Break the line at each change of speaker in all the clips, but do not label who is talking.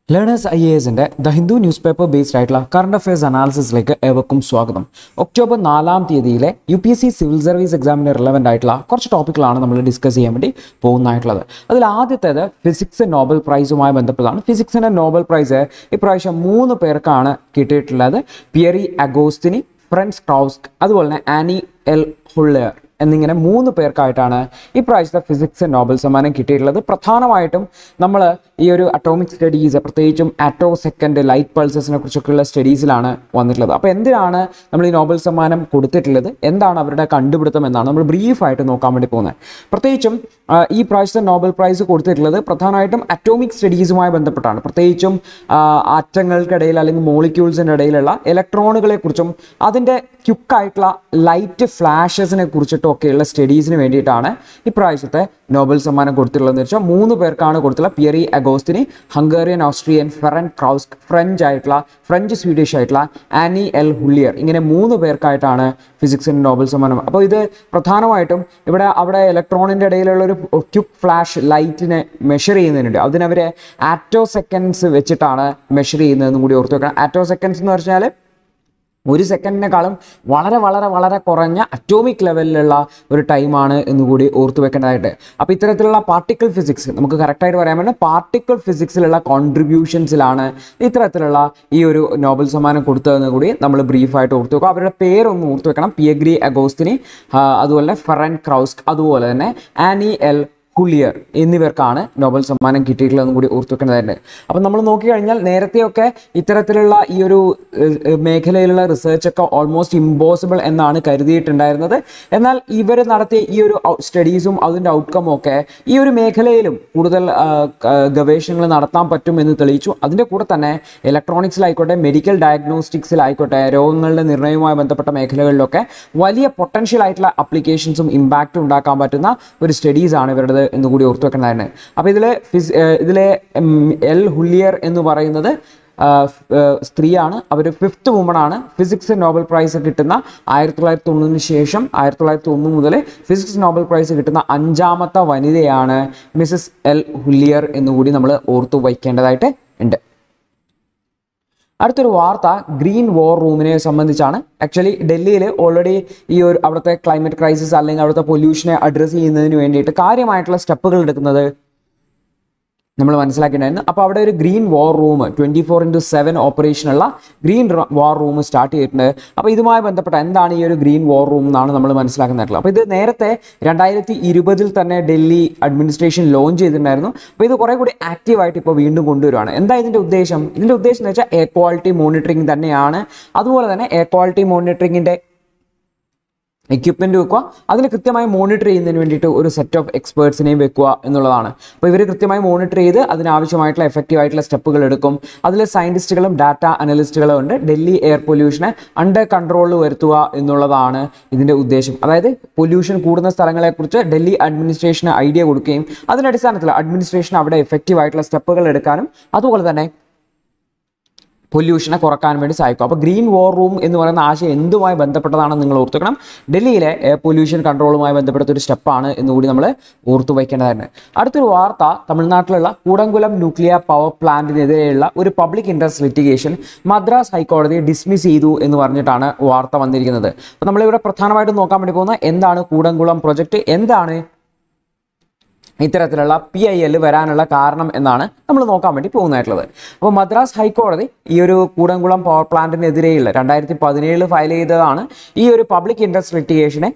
learners I A എസിൻ്റെ the Hindu news paper based ആയിട്ടുള്ള current affairs അനാലിസിസിലേക്ക് ഏവർക്കും സ്വാഗതം ഒക്ടോബർ നാലാം തീയതിയിലെ U P S C civil service എക്സാമിന് റിലവൻ്റ് ആയിട്ടുള്ള കുറച്ച് ടോപ്പിക്കുകളാണ് നമ്മൾ ഡിസ്കസ് ചെയ്യാൻ വേണ്ടി പോകുന്നതായിട്ടുള്ളത് അതിൽ ആദ്യത്തേത് ഫിസിക്സ് നോബൽ പ്രൈസുമായി ബന്ധപ്പെട്ടതാണ് ഫിസിക്സിൻ്റെ നോബൽ പ്രൈസ് ഇപ്രാവശ്യം മൂന്ന് പേർക്കാണ് കിട്ടിയിട്ടുള്ളത് പിയറി അഗോസ്തിനി ഫ്രൻസ് ക്രൗസ്ക് അതുപോലെ തന്നെ ആനി എൽ ഹുള്ളർ എന്നിങ്ങനെ മൂന്ന് പേർക്കായിട്ടാണ് ഈ പ്രാവശ്യത്തെ ഫിസിക്സ് നോബൽ സമ്മാനം കിട്ടിയിട്ടുള്ളത് പ്രധാനമായിട്ടും നമ്മൾ ഈ ഒരു അറ്റോമിക് സ്റ്റഡീസ് പ്രത്യേകിച്ചും ആറ്റോ സെക്കൻഡ് ലൈറ്റ് പൾസസിനെ കുറിച്ചൊക്കെയുള്ള സ്റ്റഡീസിലാണ് വന്നിട്ടുള്ളത് അപ്പോൾ എന്തിനാണ് നമ്മൾ ഈ നോബൽ സമ്മാനം കൊടുത്തിട്ടുള്ളത് എന്താണ് അവരുടെ കണ്ടുപിടുത്തം എന്നാണ് നമ്മൾ ബ്രീഫായിട്ട് നോക്കാൻ വേണ്ടി പോകുന്നത് പ്രത്യേകിച്ചും ആ, ഈ പ്രാവശ്യത്തെ നോബൽ പ്രൈസ് കൊടുത്തിട്ടുള്ളത് പ്രധാനമായിട്ടും അറ്റോമിക് സ്റ്റഡീസുമായി ബന്ധപ്പെട്ടാണ് പ്രത്യേകിച്ചും ആ, ആറ്റങ്ങൾക്കിടയിൽ അല്ലെങ്കിൽ മോളിക്യൂൾസിൻ്റെ ഇടയിലുള്ള ഇലക്ട്രോണുകളെ കുറിച്ചും അതിൻ്റെ ക്യുക്കായിട്ടുള്ള ലൈറ്റ് ഫ്ലാഷസിനെ കുറിച്ചിട്ടും ഒക്കെയുള്ള സ്റ്റഡീസിന് വേണ്ടിയിട്ടാണ് ഇപ്രാവശ്യത്തെ നോബൽ സമ്മാനം കൊടുത്തിട്ടുള്ളതെന്ന് വെച്ചാൽ മൂന്ന് പേർക്കാണ് കൊടുത്തുള്ള Pierre Agostini Hungarian Austrian Ferenc Krausz French ആയിട്ടുള്ള ഫ്രഞ്ച് സ്വീഡിഷ് ആയിട്ടുള്ള ആനി എൽ ഹുള്ളിയർ ഇങ്ങനെ മൂന്ന് പേർക്കായിട്ടാണ് ഫിസിക്സിന് നോബൽ സമ്മാനം അപ്പോൾ ഇത് പ്രധാനമായിട്ടും ഇവിടെ അവിടെ ഇലക്ട്രോണിൻ്റെ ഇടയിലുള്ള ഒരു ക്യുക്ക് ഫ്ലാഷ് ലൈറ്റിനെ മെഷർ ചെയ്യുന്നതിനുണ്ട് അതിനവർ ആറ്റോ സെക്കൻഡ്സ് വെച്ചിട്ടാണ് മെഷർ ചെയ്യുന്നതെന്നും കൂടി ഓർത്ത് വെക്കണം ആറ്റോ സെക്കൻഡ്സ് എന്ന് പറഞ്ഞാൽ ഒരു സെക്കൻഡിനേക്കാളും വളരെ വളരെ വളരെ കുറഞ്ഞ അറ്റോമിക് ലെവലിലുള്ള ഒരു ടൈമാണ് എന്നുകൂടി ഓർത്തു വെക്കേണ്ടതായിട്ട് അപ്പോൾ ഇത്തരത്തിലുള്ള പാർട്ടിക്കിൾ ഫിസിക്സ് നമുക്ക് കറക്റ്റായിട്ട് പറയാൻ പറ്റുന്ന പാർട്ടിക്കിൾ ഫിസിക്സിലുള്ള കോൺട്രിബ്യൂഷൻസിലാണ് ഇത്തരത്തിലുള്ള ഈ ഒരു നോബൽ സമ്മാനം കൊടുത്തതെന്ന് കൂടി നമ്മൾ ബ്രീഫായിട്ട് ഓർത്തു വെക്കുക അവരുടെ പേരൊന്ന് ഓർത്തു വെക്കണം പിയഗ്രി അഗോസ്തിനി ആ, അതുപോലെ ഫെറൻ ക്രൗസ്ക് അതുപോലെ തന്നെ ആനി എൽ ഹുളിയർ എന്നിവർക്കാണ് നോബൽ സമ്മാനം കിട്ടിയിട്ടുള്ളതെന്നും കൂടി ഓർത്തു വെക്കേണ്ടതായിട്ട് അപ്പം നമ്മൾ നോക്കിക്കഴിഞ്ഞാൽ നേരത്തെയൊക്കെ ഇത്തരത്തിലുള്ള ഈ ഒരു ഏഹ്, ഏഹ്, മേഖലയിലുള്ള റിസർച്ചൊക്കെ ഓൾമോസ്റ്റ് ഇമ്പോസിബിൾ എന്നാണ് കരുതിയിട്ടുണ്ടായിരുന്നത് എന്നാൽ ഇവർ നടത്തിയ ഈ ഒരു സ്റ്റഡീസും അതിൻ്റെ ഔട്ട്കമും ഒക്കെ ഈ ഒരു മേഖലയിലും കൂടുതൽ ആ, ക- ഗവേഷണങ്ങൾ നടത്താൻ പറ്റും എന്ന് തെളിയിച്ചു അതിൻ്റെ കൂടെ തന്നെ ഇലക്ട്രോണിക്സിലായിക്കോട്ടെ മെഡിക്കൽ ഡയഗ്നോസ്റ്റിക്സിലായിക്കോട്ടെ രോഗങ്ങളുടെ നിർണ്ണയവുമായി ബന്ധപ്പെട്ട മേഖലകളിലൊക്കെ വലിയ പൊട്ടൻഷ്യൽ ആയിട്ടുള്ള അപ്ലിക്കേഷൻസും ഇമ്പാക്റ്റും ഉണ്ടാക്കാൻ പറ്റുന്ന ഒരു സ്റ്റഡീസാണ് ഇവരുടേത് എന്ന് കൂടി ഓർത്തു വെക്കേണ്ടതാണ് അപ്പോൾ ഇതിൽ ഫിസ് ഏഹ് ഇതിലെ ഉം, എൽ ഹുള്ളിയർ എന്ന് പറയുന്നത് ആഹ് ഫ്- ഏഹ് സ്ത്രീയാണ് അവർ ഫിഫ്ത്ത് വുമണാണ് ഫിസിക്സ് നോബൽ പ്രൈസ് കിട്ടുന്ന ആയിരത്തി തൊള്ളായിരത്തി തൊണ്ണൂറിന് ശേഷം ആയിരത്തി തൊള്ളായിരത്തി ഒന്ന് മുതൽ ഫിസിക്സ് നോബൽ പ്രൈസ് കിട്ടുന്ന അഞ്ചാമത്തെ വനിതയാണ് മിസസ് എൽ ഹുള്ളിയർ എന്നുകൂടി നമ്മൾ ഓർത്തു വയ്ക്കേണ്ടതായിട്ട് ഉണ്ട് അടുത്തൊരു വാർത്ത ഗ്രീൻ വോർ റൂമിനെ സംബന്ധിച്ചാണ് ആക്ച്വലി ഡൽഹിയിൽ ഓൾറെഡി ഈ ഒരു അവിടുത്തെ ക്ലൈമറ്റ് ക്രൈസിസ് അല്ലെങ്കിൽ അവിടുത്തെ പൊല്യൂഷനെ അഡ്രസ്സ് ചെയ്യുന്നതിന് വേണ്ടിയിട്ട് കാര്യമായിട്ടുള്ള സ്റ്റെപ്പുകൾ എടുക്കുന്നത് നമ്മൾ മനസ്സിലാക്കിയിട്ടുണ്ടായിരുന്നു അപ്പോൾ അവിടെ ഒരു green war room twenty four into seven ഓപ്പറേഷനുള്ള ഗ്രീൻ വാർ റൂം സ്റ്റാർട്ട് ചെയ്തിട്ടുണ്ട് അപ്പോൾ ഇതുമായി ബന്ധപ്പെട്ട എന്താണ് ഈ ഒരു ഗ്രീൻ വാർ റൂം എന്നാണ് നമ്മൾ മനസ്സിലാക്കുന്നുള്ളത് അപ്പോൾ ഇത് നേരത്തെ രണ്ടായിരത്തി ഇരുപതിൽ തന്നെ ഡൽഹി അഡ്മിനിസ്ട്രേഷൻ ലോഞ്ച് ചെയ്തിട്ടുണ്ടായിരുന്നു അപ്പോൾ ഇത് കുറേ കൂടി ആക്റ്റീവായിട്ട് ഇപ്പോൾ വീണ്ടും കൊണ്ടുവരുവാണ് എന്താ ഇതിൻ്റെ ഉദ്ദേശം ഇതിൻ്റെ ഉദ്ദേശം എന്ന് വെച്ചാൽ എയർ ക്വാളിറ്റി മോണിറ്ററിംഗ് തന്നെയാണ് അതുപോലെ തന്നെ എയർ ക്വാളിറ്റി മോണിറ്ററിങ്ങിൻ്റെ എക്യുപ്മെന്റ് വെക്കുക അതിന് കൃത്യമായി മോണിറ്റർ ചെയ്യുന്നതിന് വേണ്ടിയിട്ട് ഒരു സെറ്റ് ഓഫ് എക്സ്പേർട്സിനെയും വെക്കുക എന്നുള്ളതാണ് അപ്പോൾ ഇവർ കൃത്യമായി മോണിറ്റർ ചെയ്ത് അതിനാവശ്യമായിട്ടുള്ള എഫക്റ്റീവ് ആയിട്ടുള്ള സ്റ്റെപ്പുകൾ എടുക്കും അതിൽ സയൻറ്റിസ്റ്റുകളും ഡാറ്റ അനലിസ്റ്റുകളും ഉണ്ട് ഡൽഹി എയർ പൊല്യൂഷനെ അണ്ടർ കൺട്രോളിൽ വരുത്തുക എന്നുള്ളതാണ് ഇതിൻ്റെ ഉദ്ദേശം അതായത് പൊല്യൂഷൻ കൂടുന്ന സ്ഥലങ്ങളെക്കുറിച്ച് ഡൽഹി അഡ്മിനിസ്ട്രേഷന് ഐഡിയ കൊടുക്കുകയും അതിൻ്റെ അടിസ്ഥാനത്തിൽ അഡ്മിനിസ്ട്രേഷൻ അവിടെ എഫക്റ്റീവ് ആയിട്ടുള്ള സ്റ്റെപ്പുകൾ എടുക്കാനും അതുപോലെ തന്നെ പൊല്യൂഷനെ കുറക്കാൻ വേണ്ടി സഹായിക്കും അപ്പോൾ ഗ്രീൻ വാർ റൂം എന്ന് പറയുന്ന ആശയം എന്തുമായി ബന്ധപ്പെട്ടതാണെന്ന് നിങ്ങൾ ഓർത്തുക്കണം ഡൽഹിയിലെ എയർ പൊല്യൂഷൻ കൺട്രോളുമായി ബന്ധപ്പെട്ട ഒരു സ്റ്റെപ്പാണ് എന്നുകൂടി നമ്മൾ ഓർത്തു വയ്ക്കേണ്ടതാണ് അടുത്തൊരു വാർത്ത തമിഴ്നാട്ടിലുള്ള കൂടംകുളം ന്യൂക്ലിയർ പവർ പ്ലാന്റിനെതിരെയുള്ള ഒരു പബ്ലിക് ഇൻട്രസ്റ്റ് ലിറ്റിഗേഷൻ മദ്രാസ് ഹൈക്കോടതി ഡിസ്മിസ് ചെയ്തു എന്ന് പറഞ്ഞിട്ടാണ് വാർത്ത വന്നിരിക്കുന്നത് അപ്പോൾ നമ്മളിവിടെ പ്രധാനമായിട്ടും നോക്കാൻ വേണ്ടി പോകുന്ന എന്താണ് കൂടംകുളം പ്രൊജക്റ്റ് എന്താണ് ഇത്തരത്തിലുള്ള പി ഐ എൽ വരാനുള്ള കാരണം എന്നാണ് നമ്മൾ നോക്കാൻ വേണ്ടി പോകുന്നതായിട്ടുള്ളത് അപ്പോൾ മദ്രാസ് ഹൈക്കോടതി ഈ ഒരു കൂടംകുളം പവർ പ്ലാന്റിനെതിരെയുള്ള രണ്ടായിരത്തി പതിനേഴിൽ ഫയൽ ചെയ്തതാണ് ഈ ഒരു പബ്ലിക് ഇൻട്രസ്റ്റ് ലിറ്റിഗേഷനെ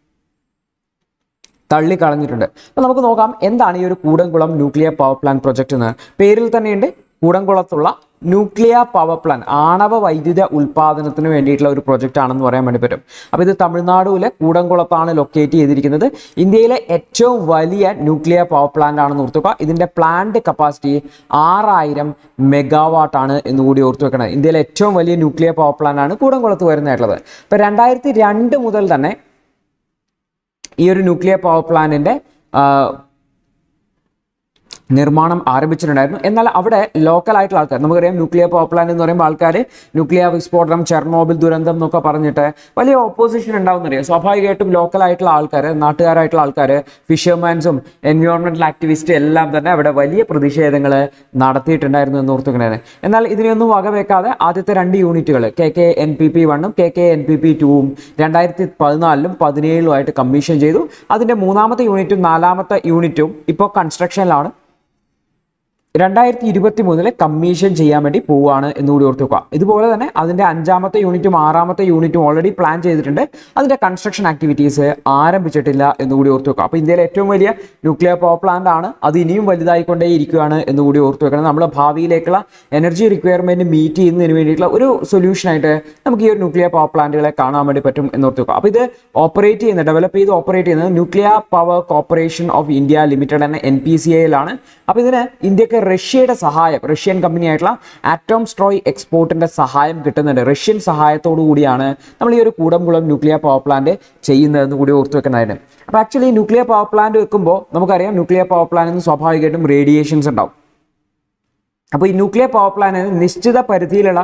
തള്ളിക്കളഞ്ഞിട്ടുണ്ട് അപ്പോൾ നമുക്ക് നോക്കാം എന്താണ് ഈ ഒരു Koodankulam nuclear power plant project എന്ന് പേരിൽ തന്നെയുണ്ട് കൂടംകുളത്തുള്ള ന്യൂക്ലിയർ പവർ പ്ലാന്റ് ആണവ വൈദ്യുത ഉൽപ്പാദനത്തിന് വേണ്ടിയിട്ടുള്ള ഒരു പ്രൊജക്റ്റ് ആണെന്ന് പറയാൻ വേണ്ടി പറ്റും അപ്പോൾ ഇത് തമിഴ്നാടുവിലെ കൂടംകുളത്താണ് ലൊക്കേറ്റ് ചെയ്തിരിക്കുന്നത് ഇന്ത്യയിലെ ഏറ്റവും വലിയ ന്യൂക്ലിയർ പവർ പ്ലാന്റ് ആണെന്ന് ഓർത്തുക ഇതിൻ്റെ പ്ലാന്റ് കപ്പാസിറ്റി ആറായിരം മെഗാവാട്ട് ആണ് എന്ന് കൂടി ഓർത്തു വെക്കണം ഇന്ത്യയിലെ ഏറ്റവും വലിയ ന്യൂക്ലിയർ പവർ പ്ലാന്റ് ആണ് കൂടംകുളത്ത് വരുന്നതായിട്ടുള്ളത് അപ്പോൾ രണ്ടായിരത്തി രണ്ട് മുതൽ തന്നെ ഈ ഒരു ന്യൂക്ലിയർ പവർ പ്ലാന്റിൻ്റെ നിർമ്മാണം ആരംഭിച്ചിട്ടുണ്ടായിരുന്നു എന്നാൽ അവിടെ ലോക്കൽ ആയിട്ടുള്ള ആൾക്കാർ നമുക്കറിയാം ന്യൂക്ലിയർ പവർ പ്ലാന്റ് എന്ന് പറയുമ്പോൾ ആൾക്കാർ ന്യൂക്ലിയർ വിസ്ഫോടനം ചെർണോബിൽ ദുരന്തം എന്നൊക്കെ പറഞ്ഞിട്ട് വലിയ ഓപ്പോസിഷൻ ഉണ്ടാവുന്നറിയാം സ്വാഭാവികമായിട്ടും ലോക്കൽ ആയിട്ടുള്ള ആൾക്കാർ നാട്ടുകാരായിട്ടുള്ള ആൾക്കാർ ഫിഷർമാൻസും എൻവയോൺമെന്റൽ ആക്ടിവിസ്റ്റ് എല്ലാം തന്നെ അവിടെ വലിയ പ്രതിഷേധങ്ങൾ നടത്തിയിട്ടുണ്ടായിരുന്നു എന്ന് ഓർത്തുകൊണ്ടാണ് എന്നാൽ ഇതിനെയൊന്നും വകവെക്കാതെ ആദ്യത്തെ രണ്ട് യൂണിറ്റുകൾ K K N P P വണ്ണും K K N P P ടുവും രണ്ടായിരത്തി പതിനാലിലും പതിനേഴിലുമായിട്ട് കമ്മീഷൻ ചെയ്തു അതിൻ്റെ മൂന്നാമത്തെ യൂണിറ്റും നാലാമത്തെ യൂണിറ്റും ഇപ്പോൾ കൺസ്ട്രക്ഷനിലാണ് രണ്ടായിരത്തി ഇരുപത്തി മൂന്നില് കമ്മീഷൻ ചെയ്യാൻ വേണ്ടി പോവുകയാണ് എന്നുകൂടി ഓർത്ത് വെക്കുക ഇതുപോലെ തന്നെ അതിന്റെ അഞ്ചാമത്തെ യൂണിറ്റും ആറാമത്തെ യൂണിറ്റും ഓൾറെഡി പ്ലാൻ ചെയ്തിട്ടുണ്ട് അതിന്റെ കൺസ്ട്രക്ഷൻ ആക്ടിവിറ്റീസ് ആരംഭിച്ചിട്ടില്ല എന്നുകൂടി ഓർത്ത് വെക്കുക അപ്പോൾ ഇന്ത്യയിലെ ഏറ്റവും വലിയ ന്യൂക്ലിയർ പവർ പ്ലാന്റ് ആണ് അത് ഇനിയും വലുതായിക്കൊണ്ടേ ഇരിക്കുകയാണ് എന്നുകൂടി ഓർത്ത് വെക്കണം നമ്മുടെ ഭാവിയിലേക്കുള്ള എനർജി റിക്വയർമെന്റ് മീറ്റ് ചെയ്യുന്നതിന് വേണ്ടിയിട്ടുള്ള ഒരു സൊല്യൂഷനായിട്ട് നമുക്ക് ഈ ഒരു ന്യൂക്ലിയർ പവർ പ്ലാന്റുകളെ കാണാൻ വേണ്ടി പറ്റും എന്ന് ഓർത്ത് വെക്കുക അപ്പോൾ ഇത് ഓപ്പറേറ്റ് ചെയ്യുന്ന ഡെവലപ്പ് ചെയ്ത് ഓപ്പറേറ്റ് ചെയ്യുന്നത് nuclear power corporation of India limited എന്ന എൻ പി സി ഐയിലാണ് അപ്പോൾ ഇതിന് ഇന്ത്യക്ക് റഷ്യയുടെ സഹായം റഷ്യൻ കമ്പനി ആയിട്ടുള്ള ആറ്റോം സ്ട്രോയ് എക്സ്പോർട്ടിന്റെ സഹായം കിട്ടുന്നുണ്ട് റഷ്യൻ സഹായത്തോടു കൂടിയാണ് നമ്മൾ ഈ ഒരു കൂടംകുളം ന്യൂക്ലിയർ പവർ പ്ലാന്റ് ചെയ്യുന്നതെന്ന് കൂടി ഓർത്ത് വെക്കുന്നതായിരുന്നു അപ്പോൾ ആക്ച്വലി ന്യൂക്ലിയർ പവർ പ്ലാന്റ് വെക്കുമ്പോൾ നമുക്കറിയാം ന്യൂക്ലിയർ പവർ പ്ലാന്റിന് സ്വാഭാവികമായിട്ടും റേഡിയേഷൻസ് ഉണ്ടാവും അപ്പോൾ ഈ ന്യൂക്ലിയർ പവർ പ്ലാന്റിന് നിശ്ചിത പരിധിയിലുള്ള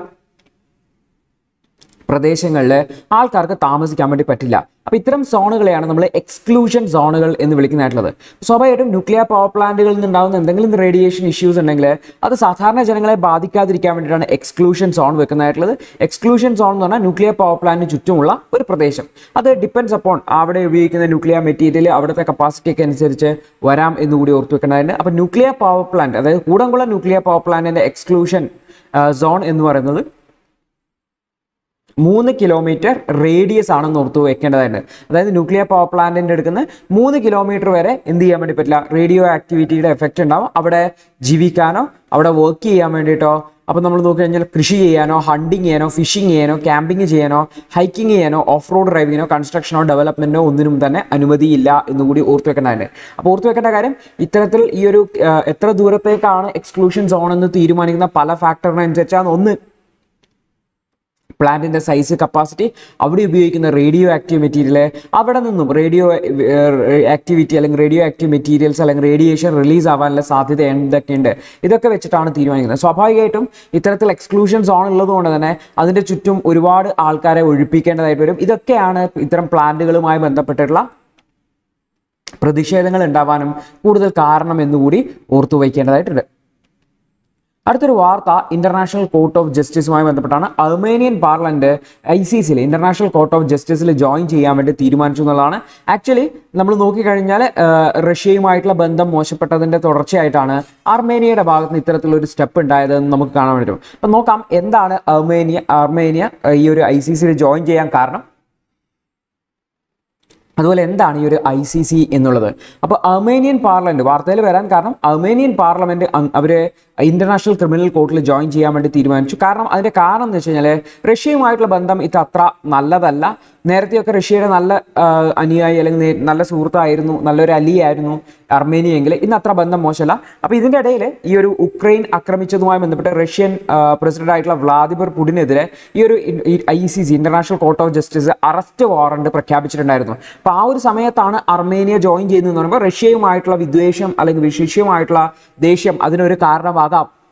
പ്രദേശങ്ങളിൽ ആൾക്കാർക്ക് താമസിക്കാൻ വേണ്ടി പറ്റില്ല അപ്പോൾ ഇത്തരം സോണുകളെയാണ് നമ്മൾ എക്സ്ക്ലൂഷൻ സോണുകൾ എന്ന് വിളിക്കുന്നതായിട്ടുള്ളത് സ്വാഭാവികമായിട്ടും ന്യൂക്ലിയർ പവർ പ്ലാന്റുകളിൽ നിന്നുണ്ടാകുന്ന എന്തെങ്കിലും റേഡിയേഷൻ ഇഷ്യൂസ് ഉണ്ടെങ്കിൽ അത് സാധാരണ ജനങ്ങളെ ബാധിക്കാതിരിക്കാൻ വേണ്ടിയിട്ടാണ് എക്സ്ക്ലൂഷൻ സോൺ വെക്കുന്നതായിട്ടുള്ളത് എക്സ്ക്ലൂഷൻ സോൺ എന്ന് പറഞ്ഞാൽ ന്യൂക്ലിയർ പവർ പ്ലാന്റിന് ചുറ്റുമുള്ള ഒരു പ്രദേശം അത് ഡിപ്പെൻസ് അപ്പോൺ അവിടെ ഉപയോഗിക്കുന്ന ന്യൂക്ലിയർ മെറ്റീരിയൽ അവിടുത്തെ കപ്പാസിറ്റി ഒക്കെ അനുസരിച്ച് വരാം എന്ന് കൂടി ഓർത്ത് വെക്കേണ്ടതായിട്ട് അപ്പോൾ ന്യൂക്ലിയർ പവർ പ്ലാന്റ് അതായത് കൂടംകുളം ന്യൂക്ലിയർ പവർ പ്ലാന്റിന്റെ എക്സ്ക്ലൂഷൻ സോൺ എന്ന് പറയുന്നത് മൂന്ന് കിലോമീറ്റർ റേഡിയസ് ആണെന്ന് ഓർത്ത് വെക്കേണ്ടതായിട്ട് അതായത് ന്യൂക്ലിയർ പവർ പ്ലാന്റിൻ്റെ എടുക്കുന്ന മൂന്ന് കിലോമീറ്റർ വരെ എന്ത് ചെയ്യാൻ വേണ്ടി പറ്റില്ല റേഡിയോ ആക്ടിവിറ്റിയുടെ എഫക്റ്റ് ഉണ്ടാവും അവിടെ ജീവിക്കാനോ അവിടെ വർക്ക് ചെയ്യാൻ വേണ്ടിയിട്ടോ അപ്പോൾ നമ്മൾ നോക്കി കഴിഞ്ഞാൽ കൃഷി ചെയ്യാനോ ഹണ്ടിങ് ചെയ്യാനോ ഫിഷിംഗ് ചെയ്യാനോ ക്യാമ്പിംഗ് ചെയ്യാനോ ഹൈക്കിംഗ് ചെയ്യാനോ ഓഫ് റോഡ് ഡ്രൈവിങ്ങിനോ കൺസ്ട്രക്ഷനോ ഡെവലപ്മെന്റിനോ ഒന്നിനും തന്നെ അനുമതിയില്ല എന്നുകൂടി ഓർത്ത് വെക്കേണ്ടതുണ്ട് അപ്പോൾ ഓർത്ത് വെക്കേണ്ട കാര്യം ഇത്തരത്തിൽ ഈ ഒരു ആ, എത്ര ദൂരത്തേക്കാണ് എക്സ്ക്ലൂഷൻ സോൺ എന്ന് തീരുമാനിക്കുന്ന പല ഫാക്ടറിനനുസരിച്ചാണ് ഒന്ന് പ്ലാന്റിന്റെ സൈസ് കപ്പാസിറ്റി അവിടെ ഉപയോഗിക്കുന്ന റേഡിയോ ആക്റ്റീവ് മെറ്റീരിയൽ അവിടെ നിന്നും റേഡിയോ ആക്ടിവിറ്റി അല്ലെങ്കിൽ റേഡിയോ ആക്റ്റീവ് മെറ്റീരിയൽസ് അല്ലെങ്കിൽ റേഡിയേഷൻ റിലീസ് ആവാനുള്ള സാധ്യത എന്തൊക്കെയുണ്ട് ഇതൊക്കെ വെച്ചിട്ടാണ് തീരുമാനിക്കുന്നത് സ്വാഭാവികമായിട്ടും ഇത്തരത്തിൽ എക്സ്ക്ലൂഷൻ സോൺ ഉള്ളതുകൊണ്ട് തന്നെ അതിൻ്റെ ചുറ്റും ഒരുപാട് ആൾക്കാരെ ഒഴിപ്പിക്കേണ്ടതായിട്ട് വരും ഇതൊക്കെയാണ് ഇത്തരം പ്ലാന്റുകളുമായി ബന്ധപ്പെട്ടിട്ടുള്ള പ്രതിഷേധങ്ങൾ ഉണ്ടാവാനും കൂടുതൽ കാരണം എന്നുകൂടി ഓർത്തു വയ്ക്കേണ്ടതായിട്ടുണ്ട് അടുത്തൊരു വാർത്ത ഇന്റർനാഷണൽ കോർട്ട് ഓഫ് ജസ്റ്റിസുമായി ബന്ധപ്പെട്ടാണ് അർമേനിയൻ പാർലമെന്റ് ഐ സി സിയിൽ ഇന്റർനാഷണൽ കോർട്ട് ഓഫ് ജസ്റ്റിസിൽ ജോയിൻ ചെയ്യാൻ വേണ്ടി തീരുമാനിച്ചു എന്നുള്ളതാണ് ആക്ച്വലി നമ്മൾ നോക്കിക്കഴിഞ്ഞാൽ റഷ്യയുമായിട്ടുള്ള ബന്ധം മോശപ്പെട്ടതിന്റെ തുടർച്ചയായിട്ടാണ് അർമേനിയയുടെ ഭാഗത്ത് നിന്ന് ഇത്തരത്തിലൊരു സ്റ്റെപ്പ് ഉണ്ടായതെന്ന് നമുക്ക് കാണാൻ പറ്റും അപ്പം നോക്കാം എന്താണ് അർമേനിയ അർമേനിയ ഏഹ്, ഈ ഒരു ഐ സി സിയിൽ ജോയിൻ ചെയ്യാൻ കാരണം അതുപോലെ എന്താണ് ഈ ഒരു ഐ സി സി എന്നുള്ളത് അപ്പോൾ അർമേനിയൻ പാർലമെന്റ് വാർത്തയിൽ വരാൻ കാരണം അർമേനിയൻ പാർലമെന്റ് അവർ ഇന്റർനാഷണൽ ക്രിമിനൽ കോർട്ടിൽ ജോയിൻ ചെയ്യാൻ വേണ്ടി തീരുമാനിച്ചു കാരണം അതിന്റെ കാരണം എന്ന് വെച്ച് കഴിഞ്ഞാൽ റഷ്യയുമായിട്ടുള്ള ബന്ധം ഇത് അത്ര നല്ലതല്ല നേരത്തെയൊക്കെ റഷ്യയുടെ നല്ല ആ, അനുയായി അല്ലെങ്കിൽ നേ- നല്ല സുഹൃത്തായിരുന്നു നല്ലൊരു അലിയായിരുന്നു അർമേനിയ എങ്കിൽ ഇന്ന് അത്ര ബന്ധം മോശമല്ല അപ്പോൾ ഇതിന്റെ ഇടയിൽ ഈ ഒരു ഉക്രൈൻ ആക്രമിച്ചതുമായി ബന്ധപ്പെട്ട് റഷ്യൻ പ്രസിഡന്റ് ആയിട്ടുള്ള വ്ളാദിമിർ പുടിനെതിരെ ഈ ഒരു I C C international court of justice arrest warrant പ്രഖ്യാപിച്ചിട്ടുണ്ടായിരുന്നു അപ്പോൾ ആ ഒരു സമയത്താണ് അർമേനിയ ജോയിൻ ചെയ്യുന്നതെന്ന് പറയുമ്പോൾ റഷ്യയുമായിട്ടുള്ള വിദ്വേഷം അല്ലെങ്കിൽ റഷ്യയുമായിട്ടുള്ള ദേഷ്യം അതിനൊരു കാരണമാകാം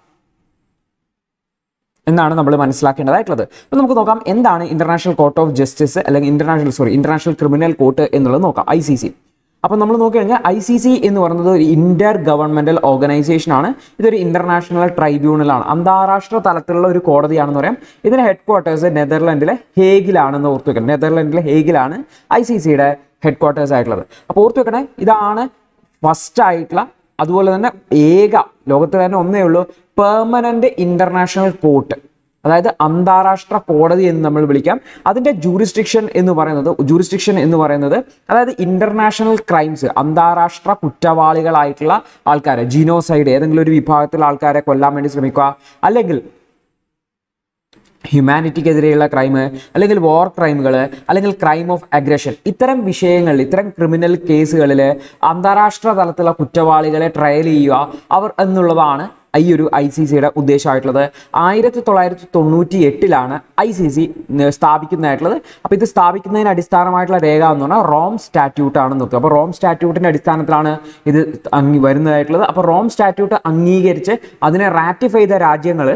എന്നാണ് നമ്മൾ മനസ്സിലാക്കേണ്ടതായിട്ടുള്ളത് അപ്പോൾ നമുക്ക് നോക്കാം എന്താണ് ഇന്റർനാഷണൽ കോർട്ട് ഓഫ് ജസ്റ്റിസ് അല്ലെങ്കിൽ international sorry international criminal court എന്നുള്ളത് നോക്കാം ഐ സി സി അപ്പോൾ നമ്മൾ നോക്കിക്കഴിഞ്ഞാൽ ഐ സി സി എന്ന് പറയുന്നത് ഒരു ഇന്റർ ഗവൺമെന്റൽ ഓർഗനൈസേഷൻ ആണ് ഇതൊരു ഇന്റർനാഷണൽ ട്രൈബ്യൂണലാണ് അന്താരാഷ്ട്ര തലത്തിലുള്ള ഒരു കോടതിയാണെന്ന് പറയാം ഇതിന്റെ ഹെഡ് ക്വാർട്ടേഴ്സ് നെതർലൻഡിലെ ഹേഗിലാണെന്ന് ഓർത്ത് വെക്കണം നെതർലൻഡിലെ ഹേഗിലാണ് ഐ സി സിയുടെ ഹെഡ് ക്വാർട്ടേഴ്സ് ആയിട്ടുള്ളത് അപ്പോൾ ഓർത്ത് വെക്കണേ ഇതാണ് ഫസ്റ്റ് ആയിട്ടുള്ള അതുപോലെ തന്നെ ഏക ലോകത്ത് തന്നെ ഒന്നേ ഉള്ളൂ പെർമനന്റ് ഇന്റർനാഷണൽ കോർട്ട് അതായത് അന്താരാഷ്ട്ര കോടതി എന്ന് നമ്മൾ വിളിക്കാം അതിന്റെ ജൂറിസ്ഡിക്ഷൻ എന്ന് പറയുന്നത് ജൂറിസ്ഡിക്ഷൻ എന്ന് പറയുന്നത് അതായത് ഇന്റർനാഷണൽ ക്രൈംസ് അന്താരാഷ്ട്ര കുറ്റവാളികളായിട്ടുള്ള ആൾക്കാരെ ജീനോസൈഡ് ഏതെങ്കിലും ഒരു വിഭാഗത്തിലുള്ള ആൾക്കാരെ കൊല്ലാൻ വേണ്ടി ശ്രമിക്കുക അല്ലെങ്കിൽ ഹ്യൂമാനിറ്റിക്കെതിരെയുള്ള ക്രൈം അല്ലെങ്കിൽ വാർ ക്രൈമുകൾ അല്ലെങ്കിൽ ക്രൈം ഓഫ് അഗ്രഷൻ ഇത്തരം വിഷയങ്ങളിൽ ഇത്തരം ക്രിമിനൽ കേസുകളിൽ അന്താരാഷ്ട്ര തലത്തിലുള്ള കുറ്റവാളികളെ ട്രയൽ ചെയ്യുക അവർ എന്നുള്ളതാണ് ഈ ഒരു ഐ സി സിയുടെ ഉദ്ദേശമായിട്ടുള്ളത് ആയിരത്തി തൊള്ളായിരത്തി തൊണ്ണൂറ്റി എട്ടിലാണ് ഐ സി സി സ്ഥാപിക്കുന്നതായിട്ടുള്ളത് അപ്പോൾ ഇത് സ്ഥാപിക്കുന്നതിന് അടിസ്ഥാനമായിട്ടുള്ള രേഖ എന്ന് പറഞ്ഞാൽ റോം സ്റ്റാറ്റ്യൂട്ട് ആണെന്ന് നോക്കുക അപ്പോൾ റോം സ്റ്റാറ്റ്യൂട്ടിൻ്റെ അടിസ്ഥാനത്തിലാണ് ഇത് അംഗീ വരുന്നതായിട്ടുള്ളത് അപ്പോൾ റോം സ്റ്റാറ്റ്യൂട്ട് അംഗീകരിച്ച് അതിനെ റാറ്റിഫൈ ചെയ്ത രാജ്യങ്ങൾ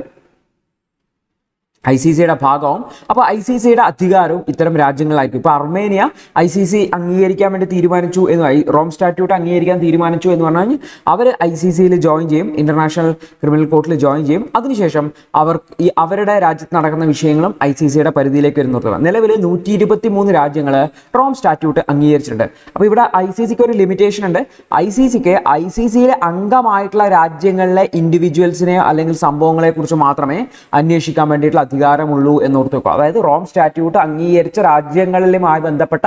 ഐ സി സിയുടെ ഭാഗവും അപ്പോൾ ഐ സി സിയുടെ അധികാരവും ഇത്തരം രാജ്യങ്ങളിലായിരിക്കും ഇപ്പോൾ അർമേനിയ ഐ സി സി അംഗീകരിക്കാൻ വേണ്ടി തീരുമാനിച്ചു എന്ന് ഐ- റോം സ്റ്റാറ്റ്യൂട്ട് അംഗീകരിക്കാൻ തീരുമാനിച്ചു എന്ന് പറഞ്ഞു കഴിഞ്ഞാൽ അവർ ഐ സി സിയിൽ ജോയിൻ ചെയ്യും ഇന്റർനാഷണൽ ക്രിമിനൽ കോർട്ടിൽ ജോയിൻ ചെയ്യും അതിനുശേഷം അവർ ഈ അവരുടെ രാജ്യത്ത് നടക്കുന്ന വിഷയങ്ങളും ഐ സി സിയുടെ പരിധിയിലേക്ക് വരുന്ന നിർത്തുക നിലവിൽ നൂറ്റി ഇരുപത്തി മൂന്ന് രാജ്യങ്ങൾ റോം സ്റ്റാറ്റ്യൂട്ട് അംഗീകരിച്ചിട്ടുണ്ട് അപ്പോൾ ഇവിടെ ഐ സി സിക്ക് ഒരു ലിമിറ്റേഷൻ ഉണ്ട് ഐ സി സിക്ക് ഐ സി സിയിലെ അംഗമായിട്ടുള്ള രാജ്യങ്ങളിലെ ഇൻഡിവിജ്വൽസിനെ അല്ലെങ്കിൽ സംഭവങ്ങളെ കുറിച്ച് മാത്രമേ അന്വേഷിക്കാൻ വേണ്ടിയിട്ടുള്ള അധികാരമുള്ളൂ എന്ന് ഓർത്ത് വെക്കുക അതായത് റോം സ്റ്റാറ്റ്യൂട്ട് അംഗീകരിച്ച രാജ്യങ്ങളിലുമായി ബന്ധപ്പെട്ട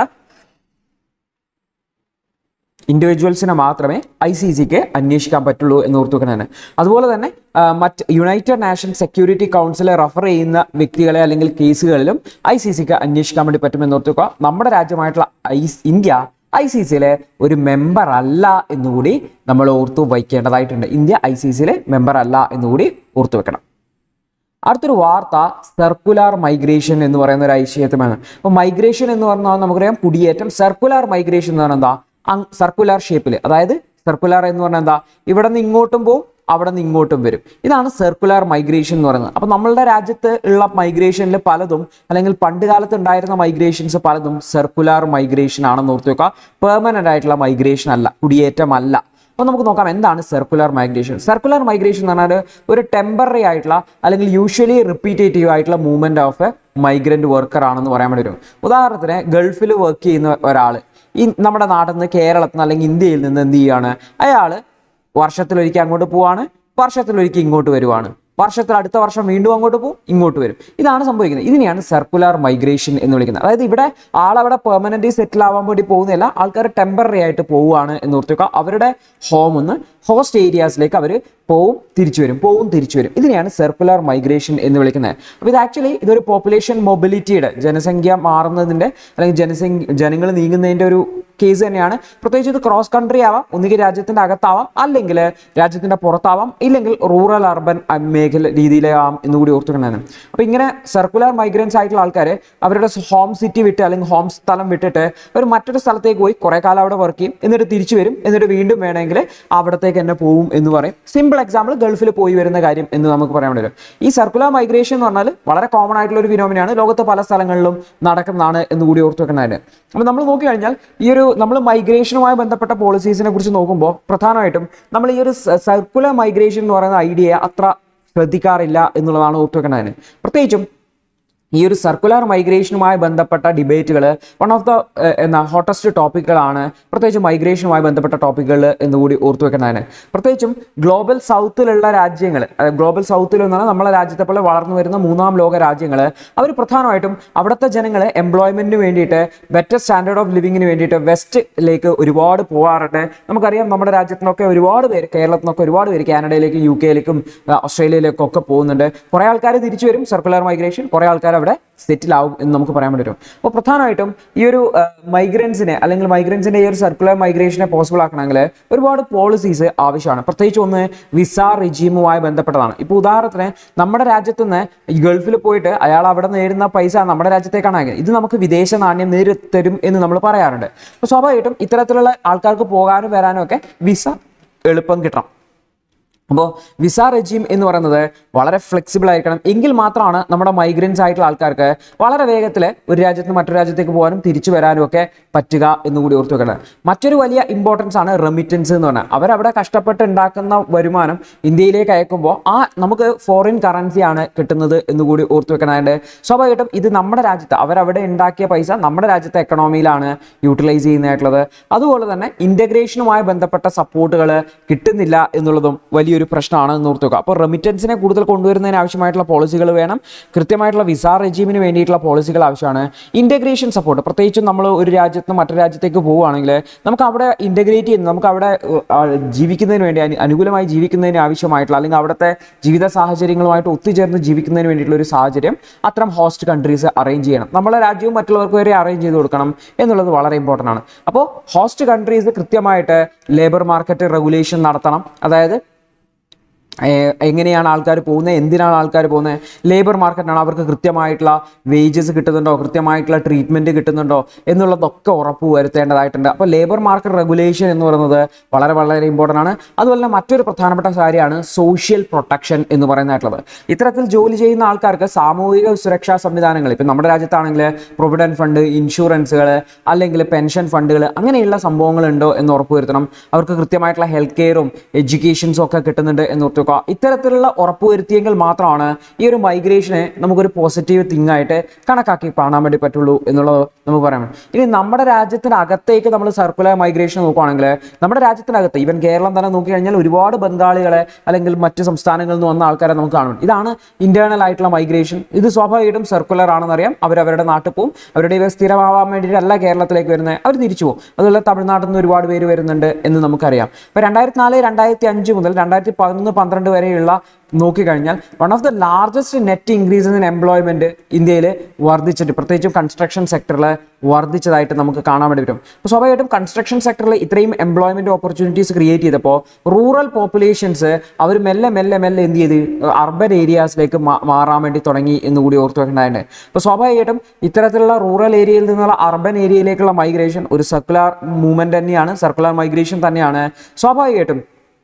ഇൻഡിവിജ്വൽസിനെ മാത്രമേ ഐ സി സിക്ക് അന്വേഷിക്കാൻ പറ്റുള്ളൂ എന്ന് ഓർത്ത് വെക്കുന്നതാണ് അതുപോലെ തന്നെ ആ, മറ്റ് യുണൈറ്റഡ് നാഷൻ സെക്യൂരിറ്റി കൗൺസിലെ റെഫർ ചെയ്യുന്ന വ്യക്തികളെ അല്ലെങ്കിൽ കേസുകളിലും ഐ സി സിക്ക് അന്വേഷിക്കാൻ വേണ്ടി പറ്റുമെന്ന് ഓർത്ത് വെക്കുക നമ്മുടെ രാജ്യമായിട്ടുള്ള ഐ ഇന്ത്യ ഐ സി സിയിലെ ഒരു മെമ്പർ അല്ല എന്നുകൂടി നമ്മൾ ഓർത്തു വയ്ക്കേണ്ടതായിട്ടുണ്ട് ഇന്ത്യ ഐ സി സിയിലെ മെമ്പർ അല്ല എന്നുകൂടി ഓർത്തു വെക്കണം അടുത്തൊരു വാർത്ത സർക്കുലാർ മൈഗ്രേഷൻ എന്ന് പറയുന്ന ഒരു ഐശ്വര്യമാണ് അപ്പോൾ മൈഗ്രേഷൻ എന്ന് പറഞ്ഞാൽ നമുക്കറിയാം കുടിയേറ്റം സർക്കുലാർ മൈഗ്രേഷൻ എന്ന് പറഞ്ഞാൽ എന്താ സർക്കുലാർ ഷേപ്പിൽ അതായത് സർക്കുലാർ എന്ന് പറഞ്ഞാൽ എന്താ ഇവിടെ നിന്ന് ഇങ്ങോട്ടും പോകും അവിടെ നിന്ന് ഇങ്ങോട്ടും വരും ഇതാണ് സർക്കുലാർ മൈഗ്രേഷൻ എന്ന് പറയുന്നത് അപ്പോൾ നമ്മളുടെ രാജ്യത്ത് ഉള്ള മൈഗ്രേഷനിൽ പലതും അല്ലെങ്കിൽ പണ്ട് കാലത്ത് ഉണ്ടായിരുന്ന മൈഗ്രേഷൻസ് പലതും സർക്കുലാർ മൈഗ്രേഷൻ ആണെന്ന് ഓർത്ത് വെക്കുക പെർമനന്റ് ആയിട്ടുള്ള മൈഗ്രേഷൻ അല്ല കുടിയേറ്റമല്ല അപ്പോൾ നമുക്ക് നോക്കാം എന്താണ് സർക്കുലർ മൈഗ്രേഷൻ സർക്കുലർ മൈഗ്രേഷൻ എന്ന് പറഞ്ഞാൽ ഒരു ടെമ്പററി ആയിട്ടുള്ള അല്ലെങ്കിൽ യൂഷ്വലി റിപ്പീറ്റേറ്റീവ് ആയിട്ടുള്ള movement of a migrant worker ആണെന്ന് പറയാൻ വേണ്ടി വരും ഉദാഹരണത്തിന് ഗൾഫിൽ വർക്ക് ചെയ്യുന്ന ഒരാൾ ഈ നമ്മുടെ നാട്ടിൽ നിന്ന് കേരളത്തിൽ നിന്ന് അല്ലെങ്കിൽ ഇന്ത്യയിൽ നിന്ന് എന്ത് ചെയ്യാണ് അയാൾ വർഷത്തിലൊരിക്കൽ അങ്ങോട്ട് പോവാണ് വർഷത്തിലൊരിക്കൽ ഇങ്ങോട്ട് വരുവാണ് വർഷത്തിൽ അടുത്ത വർഷം വീണ്ടും അങ്ങോട്ട് പോകും ഇങ്ങോട്ട് വരും ഇതാണ് സംഭവിക്കുന്നത് ഇതിനെയാണ് സർക്കുലർ മൈഗ്രേഷൻ എന്ന് വിളിക്കുന്നത് അതായത് ഇവിടെ ആളവിടെ പെർമനന്റ് സെറ്റിൽ ആവാൻ വേണ്ടി പോകുന്നില്ല ആൾക്കാർ ടെമ്പററി ആയിട്ട് പോവുകയാണ് എന്ന് ഓർത്തുക അവരുടെ ഹോമിൽ നിന്ന് ഹോസ്റ്റ് ഏരിയാസിലേക്ക് അവർ പോവും തിരിച്ചു വരും പോവും തിരിച്ചു വരും ഇതിനെയാണ് സർക്കുലർ മൈഗ്രേഷൻ എന്ന് വിളിക്കുന്നത് അപ്പോൾ ഇത് ആക്ച്വലി ഇതൊരു പോപ്പുലേഷൻ മൊബിലിറ്റിയുടെ ജനസംഖ്യ മാറുന്നതിൻ്റെ അല്ലെങ്കിൽ ജനസംഖ്യ ജനങ്ങൾ നീങ്ങുന്നതിൻ്റെ ഒരു കേസ് തന്നെയാണ് പ്രത്യേകിച്ച് ഇത് ക്രോസ് കൺട്രി ആവാം ഒന്നുകിൽ രാജ്യത്തിന്റെ അകത്താവാം അല്ലെങ്കിൽ രാജ്യത്തിന്റെ പുറത്താവാം ഇല്ലെങ്കിൽ റൂറൽ അർബൻ മേഖല രീതിയിലാവാം എന്നുകൂടി ഓർത്തുകൊണ്ടാണ് അപ്പൊ ഇങ്ങനെ സർക്കുലർ മൈഗ്രൻസ് ആയിട്ടുള്ള ആൾക്കാർ അവരുടെ ഹോം സിറ്റി വിട്ട് അല്ലെങ്കിൽ ഹോം സ്ഥലം വിട്ടിട്ട് അവർ മറ്റൊരു സ്ഥലത്തേക്ക് പോയി കുറെ കാലം അവിടെ വർക്ക് ചെയ്യും എന്നിട്ട് തിരിച്ചു വരും എന്നിട്ട് വീണ്ടും വേണമെങ്കിൽ അവിടത്തേക്ക് തന്നെ പോവും എന്ന് പറയും സിമ്പിൾ എക്സാമ്പിൾ ഗൾഫിൽ പോയി വരുന്ന കാര്യം എന്ന് നമുക്ക് പറയാൻ വേണ്ടി വരും ഈ സർക്കുലർ മൈഗ്രേഷൻ എന്ന് പറഞ്ഞാൽ വളരെ കോമൺ ആയിട്ടുള്ള ഒരു ഫിനോമിനാണ് ലോകത്ത് പല സ്ഥലങ്ങളിലും നടക്കുന്നതാണ് എന്ന് കൂടി ഓർത്തു വെക്കുന്നതിന് അപ്പോൾ നമ്മൾ നോക്കിക്കഴിഞ്ഞാൽ ഈ ഒരു നമ്മൾ മൈഗ്രേഷനുമായി ബന്ധപ്പെട്ട പോളിസീസിനെ കുറിച്ച് നോക്കുമ്പോൾ പ്രധാനമായിട്ടും നമ്മൾ ഈ ഒരു സർക്കുലർ മൈഗ്രേഷൻ എന്ന് പറയുന്ന ഐഡിയയെ അത്ര ശ്രദ്ധിക്കാറില്ല എന്നുള്ളതാണ് ഓർത്തു വെക്കേണ്ടതിന് പ്രത്യേകിച്ചും ഈ ഒരു സർക്കുലർ മൈഗ്രേഷനുമായി ബന്ധപ്പെട്ട ഡിബേറ്റുകൾ വൺ ഓഫ് ദ എന്താ ഹോട്ടസ്റ്റ് ടോപ്പിക്കുകളാണ് പ്രത്യേകിച്ച് മൈഗ്രേഷനുമായി ബന്ധപ്പെട്ട ടോപ്പിക്കുകൾ എന്നുകൂടി ഓർത്തു വെക്കുന്നതിന് പ്രത്യേകിച്ചും ഗ്ലോബൽ സൗത്തിലുള്ള രാജ്യങ്ങൾ ഗ്ലോബൽ സൗത്തിൽ എന്നാണ് നമ്മളെ രാജ്യത്തെ പോലെ വളർന്നു വരുന്ന മൂന്നാം ലോക രാജ്യങ്ങൾ അവർ പ്രധാനമായിട്ടും അവിടുത്തെ ജനങ്ങൾ എംപ്ലോയ്മെന്റിന് വേണ്ടിയിട്ട് ബെറ്റർ സ്റ്റാൻഡേർഡ് ഓഫ് ലിവിങ്ങിന് വേണ്ടിയിട്ട് വെസ്റ്റിലേക്ക് ഒരുപാട് പോകാറുണ്ട് നമുക്കറിയാം നമ്മുടെ രാജ്യത്തു നിന്നൊക്കെ ഒരുപാട് പേര് കേരളത്തിൽ നിന്നൊക്കെ ഒരുപാട് പേര് കാനഡയിലേക്കും യു കെയിലേക്കും ഓസ്ട്രേലിയയിലേക്കും ഒക്കെ പോകുന്നുണ്ട് കുറേ ആൾക്കാർ തിരിച്ചു വരും സർക്കുലർ മൈഗ്രേഷൻ കുറേ ആൾക്കാർ അവിടെ സെറ്റിൽ ആവും എന്ന് നമുക്ക് പറയാൻ പറ്റും അപ്പോൾ പ്രധാനമായിട്ടും ഈ ഒരു മൈഗ്രൻസിനെ അല്ലെങ്കിൽ മൈഗ്രൻസിന്റെ ഈ ഒരു സർക്കുലർ മൈഗ്രേഷനെ പോസിബിൾ ആക്കണമെങ്കിൽ ഒരുപാട് പോളിസീസ് ആവശ്യമാണ് പ്രത്യേകിച്ച് ഒന്ന് വിസ റിജീമുമായി ബന്ധപ്പെട്ടതാണ് ഇപ്പോൾ ഉദാഹരണത്തിന് നമ്മുടെ രാജ്യത്ത് നിന്ന് ഈ ഗൾഫിൽ പോയിട്ട് അയാൾ അവിടെ നേടുന്ന പൈസ നമ്മുടെ രാജ്യത്തേക്കാണ് അയക്കുന്നത് ഇത് നമുക്ക് വിദേശ നാണ്യം നേരിട്ട് തരും എന്ന് നമ്മൾ പറയാറുണ്ട് അപ്പോൾ സ്വാഭാവികമായിട്ടും ഇത്തരത്തിലുള്ള ആൾക്കാർക്ക് പോകാനും വരാനും ഒക്കെ വിസ എളുപ്പം കിട്ടണം അപ്പോൾ വിസ റെജീം എന്ന് പറയുന്നത് വളരെ ഫ്ലെക്സിബിൾ ആയിരിക്കണം എങ്കിൽ മാത്രമാണ് നമ്മുടെ മൈഗ്രൻസ് ആയിട്ടുള്ള ആൾക്കാർക്ക് വളരെ വേഗത്തിൽ ഒരു രാജ്യത്ത് നിന്ന് മറ്റൊരു രാജ്യത്തേക്ക് പോകാനും തിരിച്ചു വരാനും ഒക്കെ പറ്റുക എന്ന് കൂടി ഓർത്തു വെക്കണം മറ്റൊരു വലിയ ഇമ്പോർട്ടൻസ് ആണ് റെമിറ്റൻസ് എന്ന് പറഞ്ഞാൽ അവരവിടെ കഷ്ടപ്പെട്ട് ഉണ്ടാക്കുന്ന വരുമാനം ഇന്ത്യയിലേക്ക് അയക്കുമ്പോൾ ആ നമുക്ക് ഫോറിൻ കറൻസിയാണ് കിട്ടുന്നത് എന്ന് കൂടി ഓർത്തു വെക്കണമായിട്ട് സ്വാഭാവികമായിട്ടും ഇത് നമ്മുടെ രാജ്യത്ത് അവരവിടെ ഉണ്ടാക്കിയ പൈസ നമ്മുടെ രാജ്യത്തെ എക്കണോമിയിലാണ് യൂട്ടിലൈസ് ചെയ്യുന്നതായിട്ടുള്ളത് അതുപോലെ തന്നെ ഇൻ്റഗ്രേഷനുമായി ബന്ധപ്പെട്ട സപ്പോർട്ടുകൾ കിട്ടുന്നില്ല എന്നുള്ളതും വലിയൊരു പ്രശ്നമാണ് എന്ന് ഓർത്തുക അപ്പോൾ റെമിറ്റൻസിനെ കൂടുതൽ കൊണ്ടുവരുന്നതിന് ആവശ്യമായിട്ടുള്ള പോളിസികൾ വേണം കൃത്യമായിട്ടുള്ള വിസ റെജീമിന് വേണ്ടിയിട്ടുള്ള പോളിസികൾ ആവശ്യമാണ് ഇൻ്റഗ്രേഷൻ സപ്പോർട്ട് പ്രത്യേകിച്ചും നമ്മൾ ഒരു രാജ്യത്ത് നിന്ന് മറ്റൊരു രാജ്യത്തേക്ക് പോവുകയാണെങ്കിൽ നമുക്ക് അവിടെ ഇൻ്റഗ്രേറ്റ് ചെയ്യുന്ന നമുക്ക് അവിടെ ഉ, ആ, ജീവിക്കുന്നതിന് വേണ്ടി അനു- അനുകൂലമായി ജീവിക്കുന്നതിന് ആവശ്യമായിട്ടുള്ള അല്ലെങ്കിൽ അവിടുത്തെ ജീവിത സാഹചര്യങ്ങളുമായിട്ട് ഒത്തുചേർന്ന് ജീവിക്കുന്നതിന് വേണ്ടിയിട്ടുള്ള ഒരു സാഹചര്യം അത്തരം ഹോസ്റ്റ് കൺട്രീസ് അറേഞ്ച് ചെയ്യണം നമ്മളെ രാജ്യവും മറ്റുള്ളവർക്ക് വരെ അറേഞ്ച് ചെയ്ത് കൊടുക്കണം എന്നുള്ളത് വളരെ ഇമ്പോർട്ടൻ്റ് ആണ് അപ്പോൾ ഹോസ്റ്റ് കൺട്രീസ് കൃത്യമായിട്ട് ലേബർ മാർക്കറ്റ് റെഗുലേഷൻ നടത്തണം അതായത് ഏഹ് എങ്ങനെയാണ് ആൾക്കാർ പോകുന്നത് എന്തിനാണ് ആൾക്കാർ പോകുന്നത് ലേബർ മാർക്കറ്റാണ് അവർക്ക് കൃത്യമായിട്ടുള്ള വേജസ് കിട്ടുന്നുണ്ടോ കൃത്യമായിട്ടുള്ള ട്രീറ്റ്മെൻറ്റ് കിട്ടുന്നുണ്ടോ എന്നുള്ളതൊക്കെ ഉറപ്പ് വരുത്തേണ്ടതായിട്ടുണ്ട് അപ്പോൾ ലേബർ മാർക്കറ്റ് റെഗുലേഷൻ എന്ന് പറയുന്നത് വളരെ വളരെ ഇമ്പോർട്ടൻ്റ് ആണ് അതുപോലെ തന്നെ മറ്റൊരു പ്രധാനപ്പെട്ട കാര്യമാണ് സോഷ്യൽ പ്രൊട്ടക്ഷൻ എന്ന് പറയുന്നതായിട്ടുള്ളത് ഇത്തരത്തിൽ ജോലി ചെയ്യുന്ന ആൾക്കാർക്ക് സാമൂഹിക സുരക്ഷാ സംവിധാനങ്ങൾ ഇപ്പം നമ്മുടെ രാജ്യത്താണെങ്കിൽ പ്രൊവിഡൻറ്റ് ഫണ്ട് ഇൻഷുറൻസുകൾ അല്ലെങ്കിൽ പെൻഷൻ ഫണ്ടുകൾ അങ്ങനെയുള്ള സംഭവങ്ങൾ ഉണ്ടോ എന്ന് ഉറപ്പുവരുത്തണം അവർക്ക് കൃത്യമായിട്ടുള്ള ഹെൽത്ത് കെയറും എഡ്യൂക്കേഷൻസും ഒക്കെ കിട്ടുന്നുണ്ട് എന്ന് ഓർത്തുവെക്കുക ഇത്തരത്തിലുള്ള ഉറപ്പുവരുത്തിയെങ്കിൽ മാത്രമാണ് ഈ ഒരു മൈഗ്രേഷനെ നമുക്കൊരു പോസിറ്റീവ് തിങ് ആയിട്ട് കണക്കാക്കി കാണാൻ വേണ്ടി പറ്റുള്ളൂ എന്നുള്ളത് നമുക്ക് പറയാൻ പറ്റും ഇനി നമ്മുടെ രാജ്യത്തിനകത്തേക്ക് നമ്മൾ സർക്കുലർ മൈഗ്രേഷൻ നോക്കുകയാണെങ്കിൽ നമ്മുടെ രാജ്യത്തിനകത്ത് ഈവൻ കേരളം തന്നെ നോക്കിക്കഴിഞ്ഞാൽ ഒരുപാട് ബംഗാളികളെ അല്ലെങ്കിൽ മറ്റ് സംസ്ഥാനങ്ങളിൽ നിന്ന് വന്ന ആൾക്കാരെ നമുക്ക് കാണും ഇതാണ് ഇന്റേണൽ ആയിട്ടുള്ള മൈഗ്രേഷൻ ഇത് സ്വാഭാവികമായിട്ടും സർക്കുലർ ആണെന്നറിയാം അവർ അവരുടെ നാട്ടിൽ പോകും അവരുടെ ഇവ സ്ഥിരമാവാൻ വേണ്ടിയിട്ടല്ല കേരളത്തിലേക്ക് വരുന്നത് അവർ തിരിച്ചു പോകും അതുപോലെ തമിഴ്നാട്ടിൽ നിന്ന് ഒരുപാട് പേര് വരുന്നുണ്ട് എന്ന് നമുക്കറിയാം ഇപ്പോൾ രണ്ടായിരത്തി നാല് രണ്ടായിരത്തി അഞ്ച് മുതൽ രണ്ടായിരത്തി പതിനൊന്ന് പന്ത്രണ്ട് വരെയുള്ള നോക്കിക്കഴിഞ്ഞാൽ one of the largest net increase in employment ഇന്ത്യയിൽ വർദ്ധിച്ചിട്ട് പ്രത്യേകിച്ചും കൺസ്ട്രക്ഷൻ സെക്ടറിൽ വർദ്ധിച്ചതായിട്ട് നമുക്ക് കാണാൻ വേണ്ടി പറ്റും അപ്പോൾ സ്വാഭാവികമായിട്ടും കൺസ്ട്രക്ഷൻ സെക്ടറിൽ ഇത്രയും എംപ്ലോയ്മെന്റ് ഓപ്പർച്യൂണിറ്റീസ് ക്രിയേറ്റ് ചെയ്തപ്പോൾ റൂറൽ പോപ്പുലേഷൻസ് അവർ മെല്ലെ മെല്ലെ മെല്ലെ എന്ത് ചെയ്ത് അർബൻ ഏരിയാസിലേക്ക് മാറാൻ വേണ്ടി തുടങ്ങി എന്ന് കൂടി ഓർത്ത് വെക്കേണ്ടതുണ്ട് അപ്പോൾ സ്വാഭാവികമായിട്ടും ഇത്തരത്തിലുള്ള റൂറൽ ഏരിയയിൽ നിന്നുള്ള അർബൻ ഏരിയയിലേക്കുള്ള മൈഗ്രേഷൻ ഒരു സർക്കുലർ മൂവ്മെന്റ് തന്നെയാണ് സർക്കുലർ മൈഗ്രേഷൻ തന്നെയാണ് സ്വാഭാവികമായിട്ടും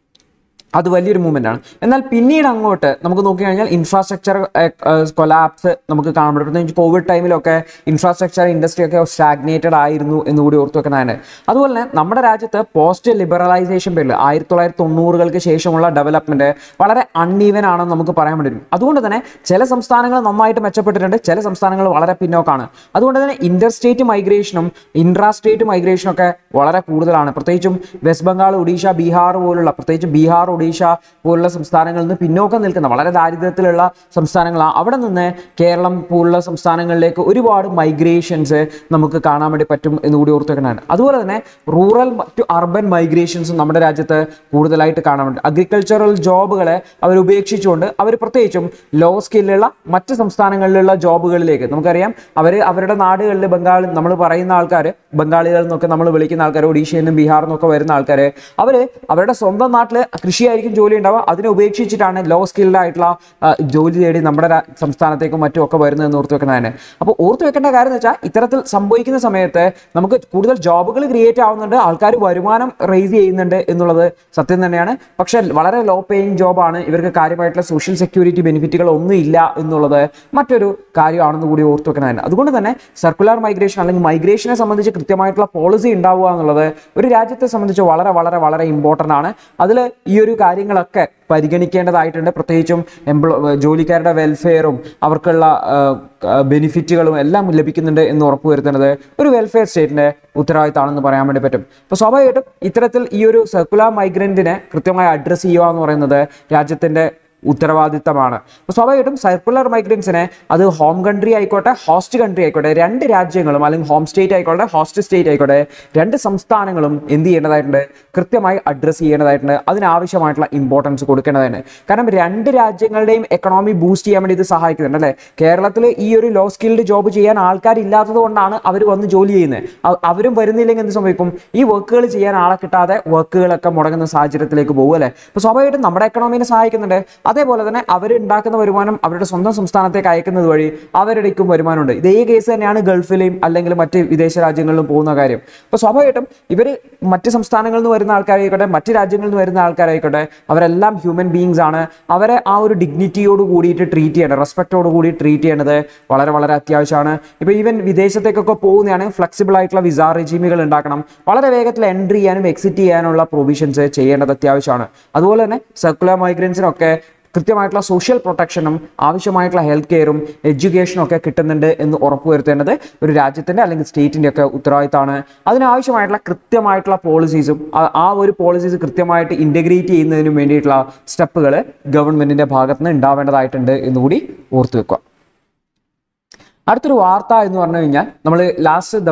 അത് വലിയൊരു മൂവ്മെന്റ് ആണ് എന്നാൽ പിന്നീട് അങ്ങോട്ട് നമുക്ക് നോക്കിക്കഴിഞ്ഞാൽ ഇൻഫ്രാസ്ട്രക്ചർ കൊലാപ്സ് നമുക്ക് കാണാൻ പറ്റും പ്രത്യേകിച്ച് കോവിഡ് ടൈമിലൊക്കെ ഇൻഫ്രാസ്ട്രക്ചർ ഇൻഡസ്ട്രി ഒക്കെ സ്റ്റാഗ്നേറ്റഡ് ആയിരുന്നു എന്ന് കൂടി ഓർത്ത് വെക്കുന്നതാണ് അതുപോലെ തന്നെ നമ്മുടെ രാജ്യത്ത് പോസ്റ്റ് ലിബറലൈസേഷൻ പേരിൽ ആയിരത്തി തൊള്ളായിരത്തി തൊണ്ണൂറുകൾക്ക് ശേഷമുള്ള ഡെവലപ്മെന്റ് വളരെ അൺഈവൻ ആണെന്ന് നമുക്ക് പറയാൻ വേണ്ടി വരും അതുകൊണ്ട് തന്നെ ചില സംസ്ഥാനങ്ങൾ നന്നായിട്ട് മെച്ചപ്പെട്ടിട്ടുണ്ട് ചില സംസ്ഥാനങ്ങൾ വളരെ പിന്നോക്കാണ് അതുകൊണ്ട് തന്നെ ഇന്റർ സ്റ്റേറ്റ് മൈഗ്രേഷനും ഇൻട്രാ സ്റ്റേറ്റ് മൈഗ്രേഷനും ഒക്കെ വളരെ കൂടുതലാണ് പ്രത്യേകിച്ചും വെസ്റ്റ് ബംഗാൾ ഒഡീഷ ബീഹാർ പോലുള്ള പ്രത്യേകിച്ച് ബീഹാർ ഒഡീഷ പോലുള്ള സംസ്ഥാനങ്ങളിൽ നിന്ന് പിന്നോക്കം നിൽക്കുന്ന വളരെ ദാരിദ്ര്യത്തിലുള്ള സംസ്ഥാനങ്ങളാണ് അവിടെ നിന്ന് കേരളം പോലുള്ള സംസ്ഥാനങ്ങളിലേക്ക് ഒരുപാട് മൈഗ്രേഷൻസ് നമുക്ക് കാണാൻ വേണ്ടി പറ്റും എന്ന് കൂടി ഓർത്ത് വെക്കണതാണ് അതുപോലെ തന്നെ റൂറൽ ടു അർബൻ മൈഗ്രേഷൻസും നമ്മുടെ രാജ്യത്ത് കൂടുതലായിട്ട് കാണാൻ വേണ്ടി അഗ്രികൾച്ചറൽ ജോബുകളെ അവർ ഉപേക്ഷിച്ചുകൊണ്ട് അവർ പ്രത്യേകിച്ചും ലോ സ്കില്ലുള്ള മറ്റ് സംസ്ഥാനങ്ങളിലുള്ള ജോബുകളിലേക്ക് നമുക്കറിയാം അവർ അവരുടെ നാടുകളിൽ ബംഗാൾ നമ്മൾ പറയുന്ന ആൾക്കാർ ബംഗാളികൾ എന്നൊക്കെ നമ്മൾ വിളിക്കുന്ന ആൾക്കാർ ഒഡീഷയിൽ നിന്നും ബീഹാറിൽ നിന്നൊക്കെ വരുന്ന ആൾക്കാർ അവർ അവരുടെ സ്വന്തം നാട്ടിൽ കൃഷിയായിരിക്കും ജോലി ഉണ്ടാവുക അതിനെ ഉപേക്ഷിച്ചിട്ടാണ് ലോ സ്കിൽഡ് ആയിട്ടുള്ള ആ, ജോലി തേടി നമ്മുടെ രാ- സംസ്ഥാനത്തേക്കും മറ്റും ഒക്കെ വരുന്നതെന്ന് ഓർത്ത് വെക്കുന്നതിന് അപ്പോൾ ഓർത്ത് വെക്കേണ്ട കാര്യം എന്ന് വെച്ചാൽ ഇത്തരത്തിൽ സംഭവിക്കുന്ന സമയത്ത് നമുക്ക് കൂടുതൽ ജോബുകൾ ക്രിയേറ്റ് ആവുന്നുണ്ട് ആൾക്കാർ വരുമാനം റേസ് ചെയ്യുന്നുണ്ട് എന്നുള്ളത് സത്യം തന്നെയാണ് പക്ഷേ വളരെ ലോ പേയിങ് ജോബാണ് ഇവർക്ക് കാര്യമായിട്ടുള്ള സോഷ്യൽ സെക്യൂരിറ്റി ബെനിഫിറ്റുകൾ ഒന്നും ഇല്ല എന്നുള്ളത് മറ്റൊരു കാര്യമാണെന്ന് കൂടി ഓർത്ത് വെക്കുന്നതിന് അതുകൊണ്ട് തന്നെ സർക്കുലർ മൈഗ്രേഷൻ അല്ലെങ്കിൽ മൈഗ്രേഷനെ സംബന്ധിച്ച് കൃത്യമായിട്ടുള്ള പോളിസി ഉണ്ടാവുക എന്നുള്ളത് ഒരു രാജ്യത്തെ സംബന്ധിച്ച് വളരെ വളരെ വളരെ ഇമ്പോർട്ടൻ്റ് ആണ് അതിൽ ഈ ഒരു കാര്യങ്ങളൊക്കെ പരിഗണിക്കേണ്ടതായിട്ടുണ്ട് പ്രത്യേകിച്ചും എംപ്ലോ ജോലിക്കാരുടെ വെൽഫെയറും അവർക്കുള്ള ബെനിഫിറ്റുകളും എല്ലാം ലഭിക്കുന്നുണ്ട് എന്ന് ഉറപ്പുവരുത്തുന്നത് ഒരു വെൽഫെയർ സ്റ്റേറ്റിന്റെ ഉത്തരവാദിത്തമാണെന്ന് പറയാൻ വേണ്ടി പറ്റും അപ്പോൾ സ്വാഭാവികമായിട്ടും ഇത്തരത്തിൽ ഈ ഒരു സർക്കുലർ മൈഗ്രൻറ്റിനെ കൃത്യമായി അഡ്രസ്സ് ചെയ്യുക എന്ന് പറയുന്നത് രാജ്യത്തിന്റെ ഉത്തരവാദിത്തമാണ് അപ്പോൾ സ്വാഭാവികമായിട്ടും സർക്കുലർ മൈഗ്രൻസിനെ അത് ഹോം കൺട്രി ആയിക്കോട്ടെ ഹോസ്റ്റ് കൺട്രി ആയിക്കോട്ടെ രണ്ട് രാജ്യങ്ങളും അല്ലെങ്കിൽ ഹോം സ്റ്റേറ്റ് ആയിക്കോട്ടെ ഹോസ്റ്റ് സ്റ്റേറ്റ് ആയിക്കോട്ടെ രണ്ട് സംസ്ഥാനങ്ങളും എന്ത് ചെയ്യേണ്ടതായിട്ടുണ്ട് കൃത്യമായി അഡ്രസ്സ് ചെയ്യേണ്ടതായിട്ടുണ്ട് അതിനാവശ്യമായിട്ടുള്ള ഇമ്പോർട്ടൻസ് കൊടുക്കേണ്ടതാണ് കാരണം രണ്ട് രാജ്യങ്ങളുടെയും എക്കണോമി ബൂസ്റ്റ് ചെയ്യാൻ വേണ്ടി ഇത് സഹായിക്കുന്നുണ്ട് അല്ലേ കേരളത്തിൽ ഈ ഒരു ലോ സ്കിൽഡ് ജോബ് ചെയ്യാൻ ആൾക്കാരില്ലാത്തത് കൊണ്ടാണ് അവർ വന്ന് ജോലി ചെയ്യുന്നത് അവ- അവരും വരുന്നില്ലെങ്കിൽ എന്ത് സംഭവിക്കും ഈ വർക്കുകൾ ചെയ്യാൻ ആളെ കിട്ടാതെ വർക്കുകളൊക്കെ മുടങ്ങുന്ന സാഹചര്യത്തിലേക്ക് പോകും അല്ലേ അപ്പോൾ സ്വാഭാവികമായിട്ടും നമ്മുടെ എക്കണോമിനെ സഹായിക്കുന്നുണ്ട് അതേപോലെ തന്നെ അവർ ഉണ്ടാക്കുന്ന വരുമാനം അവരുടെ സ്വന്തം സംസ്ഥാനത്തേക്ക് അയക്കുന്നത് വഴി അവരുടെക്കും വരുമാനമുണ്ട് ഇതേ കേസ് തന്നെയാണ് ഗൾഫിലെയും അല്ലെങ്കിൽ മറ്റ് വിദേശ രാജ്യങ്ങളിലും പോകുന്ന കാര്യം അപ്പോൾ സ്വാഭാവികമായിട്ടും ഇവർ മറ്റ് സംസ്ഥാനങ്ങളിൽ നിന്ന് വരുന്ന ആൾക്കാരായിക്കോട്ടെ മറ്റ് രാജ്യങ്ങളിൽ നിന്ന് വരുന്ന ആൾക്കാരായിക്കോട്ടെ അവരെല്ലാം ഹ്യൂമൻ ബീങ്സ് ആണ് അവരെ ആ ഒരു ഡിഗ്നിറ്റിയോട് കൂടിയിട്ട് ട്രീറ്റ് ചെയ്യേണ്ടത് റെസ്പെക്റ്റോട് കൂടി ട്രീറ്റ് ചെയ്യേണ്ടത് വളരെ വളരെ അത്യാവശ്യമാണ് ഇപ്പോൾ ഈവൻ വിദേശത്തേക്കൊക്കെ പോകുന്നതാണ് ഫ്ലെക്സിബിൾ ആയിട്ടുള്ള വിസ റെജീമുകൾ ഉണ്ടാക്കണം വളരെ വേഗത്തിൽ എൻട്രി ചെയ്യാനും എക്സിറ്റ് ചെയ്യാനുള്ള പ്രൊവിഷൻസ് ചെയ്യേണ്ടത് അത്യാവശ്യമാണ് അതുപോലെ തന്നെ സർക്കുലർ മൈഗ്രൻസിനൊക്കെ കൃത്യമായിട്ടുള്ള സോഷ്യൽ പ്രൊട്ടക്ഷനും ആവശ്യമായിട്ടുള്ള ഹെൽത്ത് കെയറും എഡ്യൂക്കേഷനും ഒക്കെ കിട്ടുന്നുണ്ട് എന്ന് ഉറപ്പുവരുത്തേണ്ടത് ഒരു രാജ്യത്തിൻ്റെ അല്ലെങ്കിൽ സ്റ്റേറ്റിൻ്റെ ഒക്കെ ഉത്തരവാദിത്തമാണ് അതിനാവശ്യമായിട്ടുള്ള കൃത്യമായിട്ടുള്ള പോളിസീസും ആ ഒരു പോളിസീസ് കൃത്യമായിട്ട് ഇൻ്റഗ്രേറ്റ് ചെയ്യുന്നതിനും വേണ്ടിയിട്ടുള്ള സ്റ്റെപ്പുകൾ ഗവൺമെൻറ്റിൻ്റെ ഭാഗത്ത് നിന്ന് ഉണ്ടാവേണ്ടതായിട്ടുണ്ട് എന്നുകൂടി ഓർത്തു വെക്കുക അടുത്തൊരു വാർത്ത എന്ന് പറഞ്ഞു കഴിഞ്ഞാൽ നമ്മൾ ലാസ്റ്റ് ദിവസം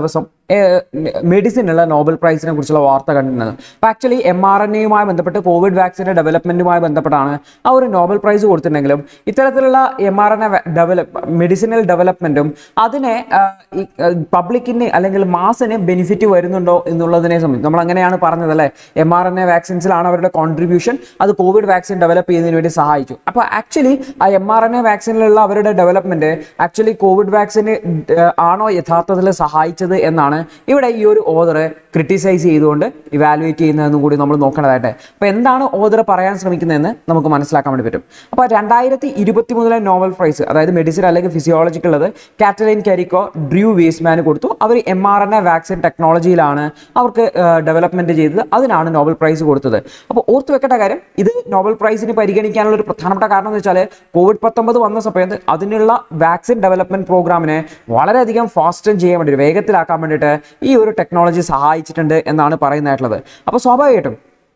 മെഡിസിനുള്ള നോബൽ പ്രൈസിനെ കുറിച്ചുള്ള വാർത്ത കണ്ടിരുന്നത് അപ്പോൾ ആക്ച്വലി എം ആർ എൻ എയുമായി ബന്ധപ്പെട്ട് കോവിഡ് വാക്സിൻ്റെ ഡെവലപ്മെൻറ്റുമായി ബന്ധപ്പെട്ടാണ് ആ ഒരു നോബൽ പ്രൈസ് കൊടുത്തിട്ടുണ്ടെങ്കിലും ഇത്തരത്തിലുള്ള M R N A develop medicinal ഡെവലപ്മെൻറ്റും അതിനെ പബ്ലിക്കിന് അല്ലെങ്കിൽ മാസിന് ബെനിഫിറ്റ് വരുന്നുണ്ടോ എന്നുള്ളതിനെ സംബന്ധിച്ച് നമ്മൾ അങ്ങനെയാണ് പറഞ്ഞത് അല്ലേ എം ആർ എൻ എ വാക്സിൻസിലാണ് അവരുടെ കോൺട്രിബ്യൂഷൻ അത് കോവിഡ് വാക്സിൻ ഡെവലപ്പ് ചെയ്യുന്നതിന് വേണ്ടി സഹായിച്ചു അപ്പോൾ ആക്ച്വലി ആ എം ആർ എൻ എ വാക്സിനിലുള്ള അവരുടെ ഡെവലപ്മെൻറ്റ് ആക്ച്വലി കോവിഡ് വാക്സിന് ആണോ യഥാർത്ഥത്തിൽ സഹായിച്ചത് എന്നാണ് ഇവിടെ ഈ ഒരു ഓദർ ക്രിട്ടിസൈസ് ചെയ്തുകൊണ്ട് ഇവാലുവേറ്റ് ചെയ്യുന്നതെന്നും കൂടി നമ്മൾ നോക്കേണ്ടതായിട്ട് അപ്പോൾ എന്താണ് ഓദർ പറയാൻ ശ്രമിക്കുന്നതെന്ന് നമുക്ക് മനസ്സിലാക്കാൻ വേണ്ടി പറ്റും അപ്പോൾ രണ്ടായിരത്തി ഇരുപത്തി മൂന്നിലെ നോവൽ പ്രൈസ് അതായത് മെഡിസിൻ അല്ലെങ്കിൽ ഫിസിയോളജിക്ക് ഉള്ളത് കാറ്റലൈൻ കാരിക്കോ ഡ്രൂ വേസ്മാന് കൊടുത്തു അവർ M R N A vaccine ടെക്നോളജിയിലാണ് അവർക്ക് ഡെവലപ്മെന്റ് ചെയ്തത് അതിനാണ് നോബൽ പ്രൈസ് കൊടുത്തത് അപ്പോൾ ഓർത്ത് വെക്കേണ്ട കാര്യം ഇത് നോബൽ പ്രൈസിന് പരിഗണിക്കാനുള്ള ഒരു പ്രധാനപ്പെട്ട കാരണം എന്ന് വെച്ചാൽ കോവിഡ് പത്തൊമ്പത് വന്ന സമയത്ത് അതിനുള്ള വാക്സിൻ ഡെവലപ്മെന്റ് പ്രോഗ്രാമിനെ വളരെയധികം ഫാസ്റ്റൻ ചെയ്യാൻ വേണ്ടി വേഗത്തിലാക്കാൻ വേണ്ടിയിട്ട് ഈ ഒരു ടെക്നോളജി സഹായിച്ചിട്ടുണ്ട് എന്നാണ് പറയുന്നതായിട്ടുള്ളത് അപ്പോൾ സ്വാഭാവികമായിട്ടും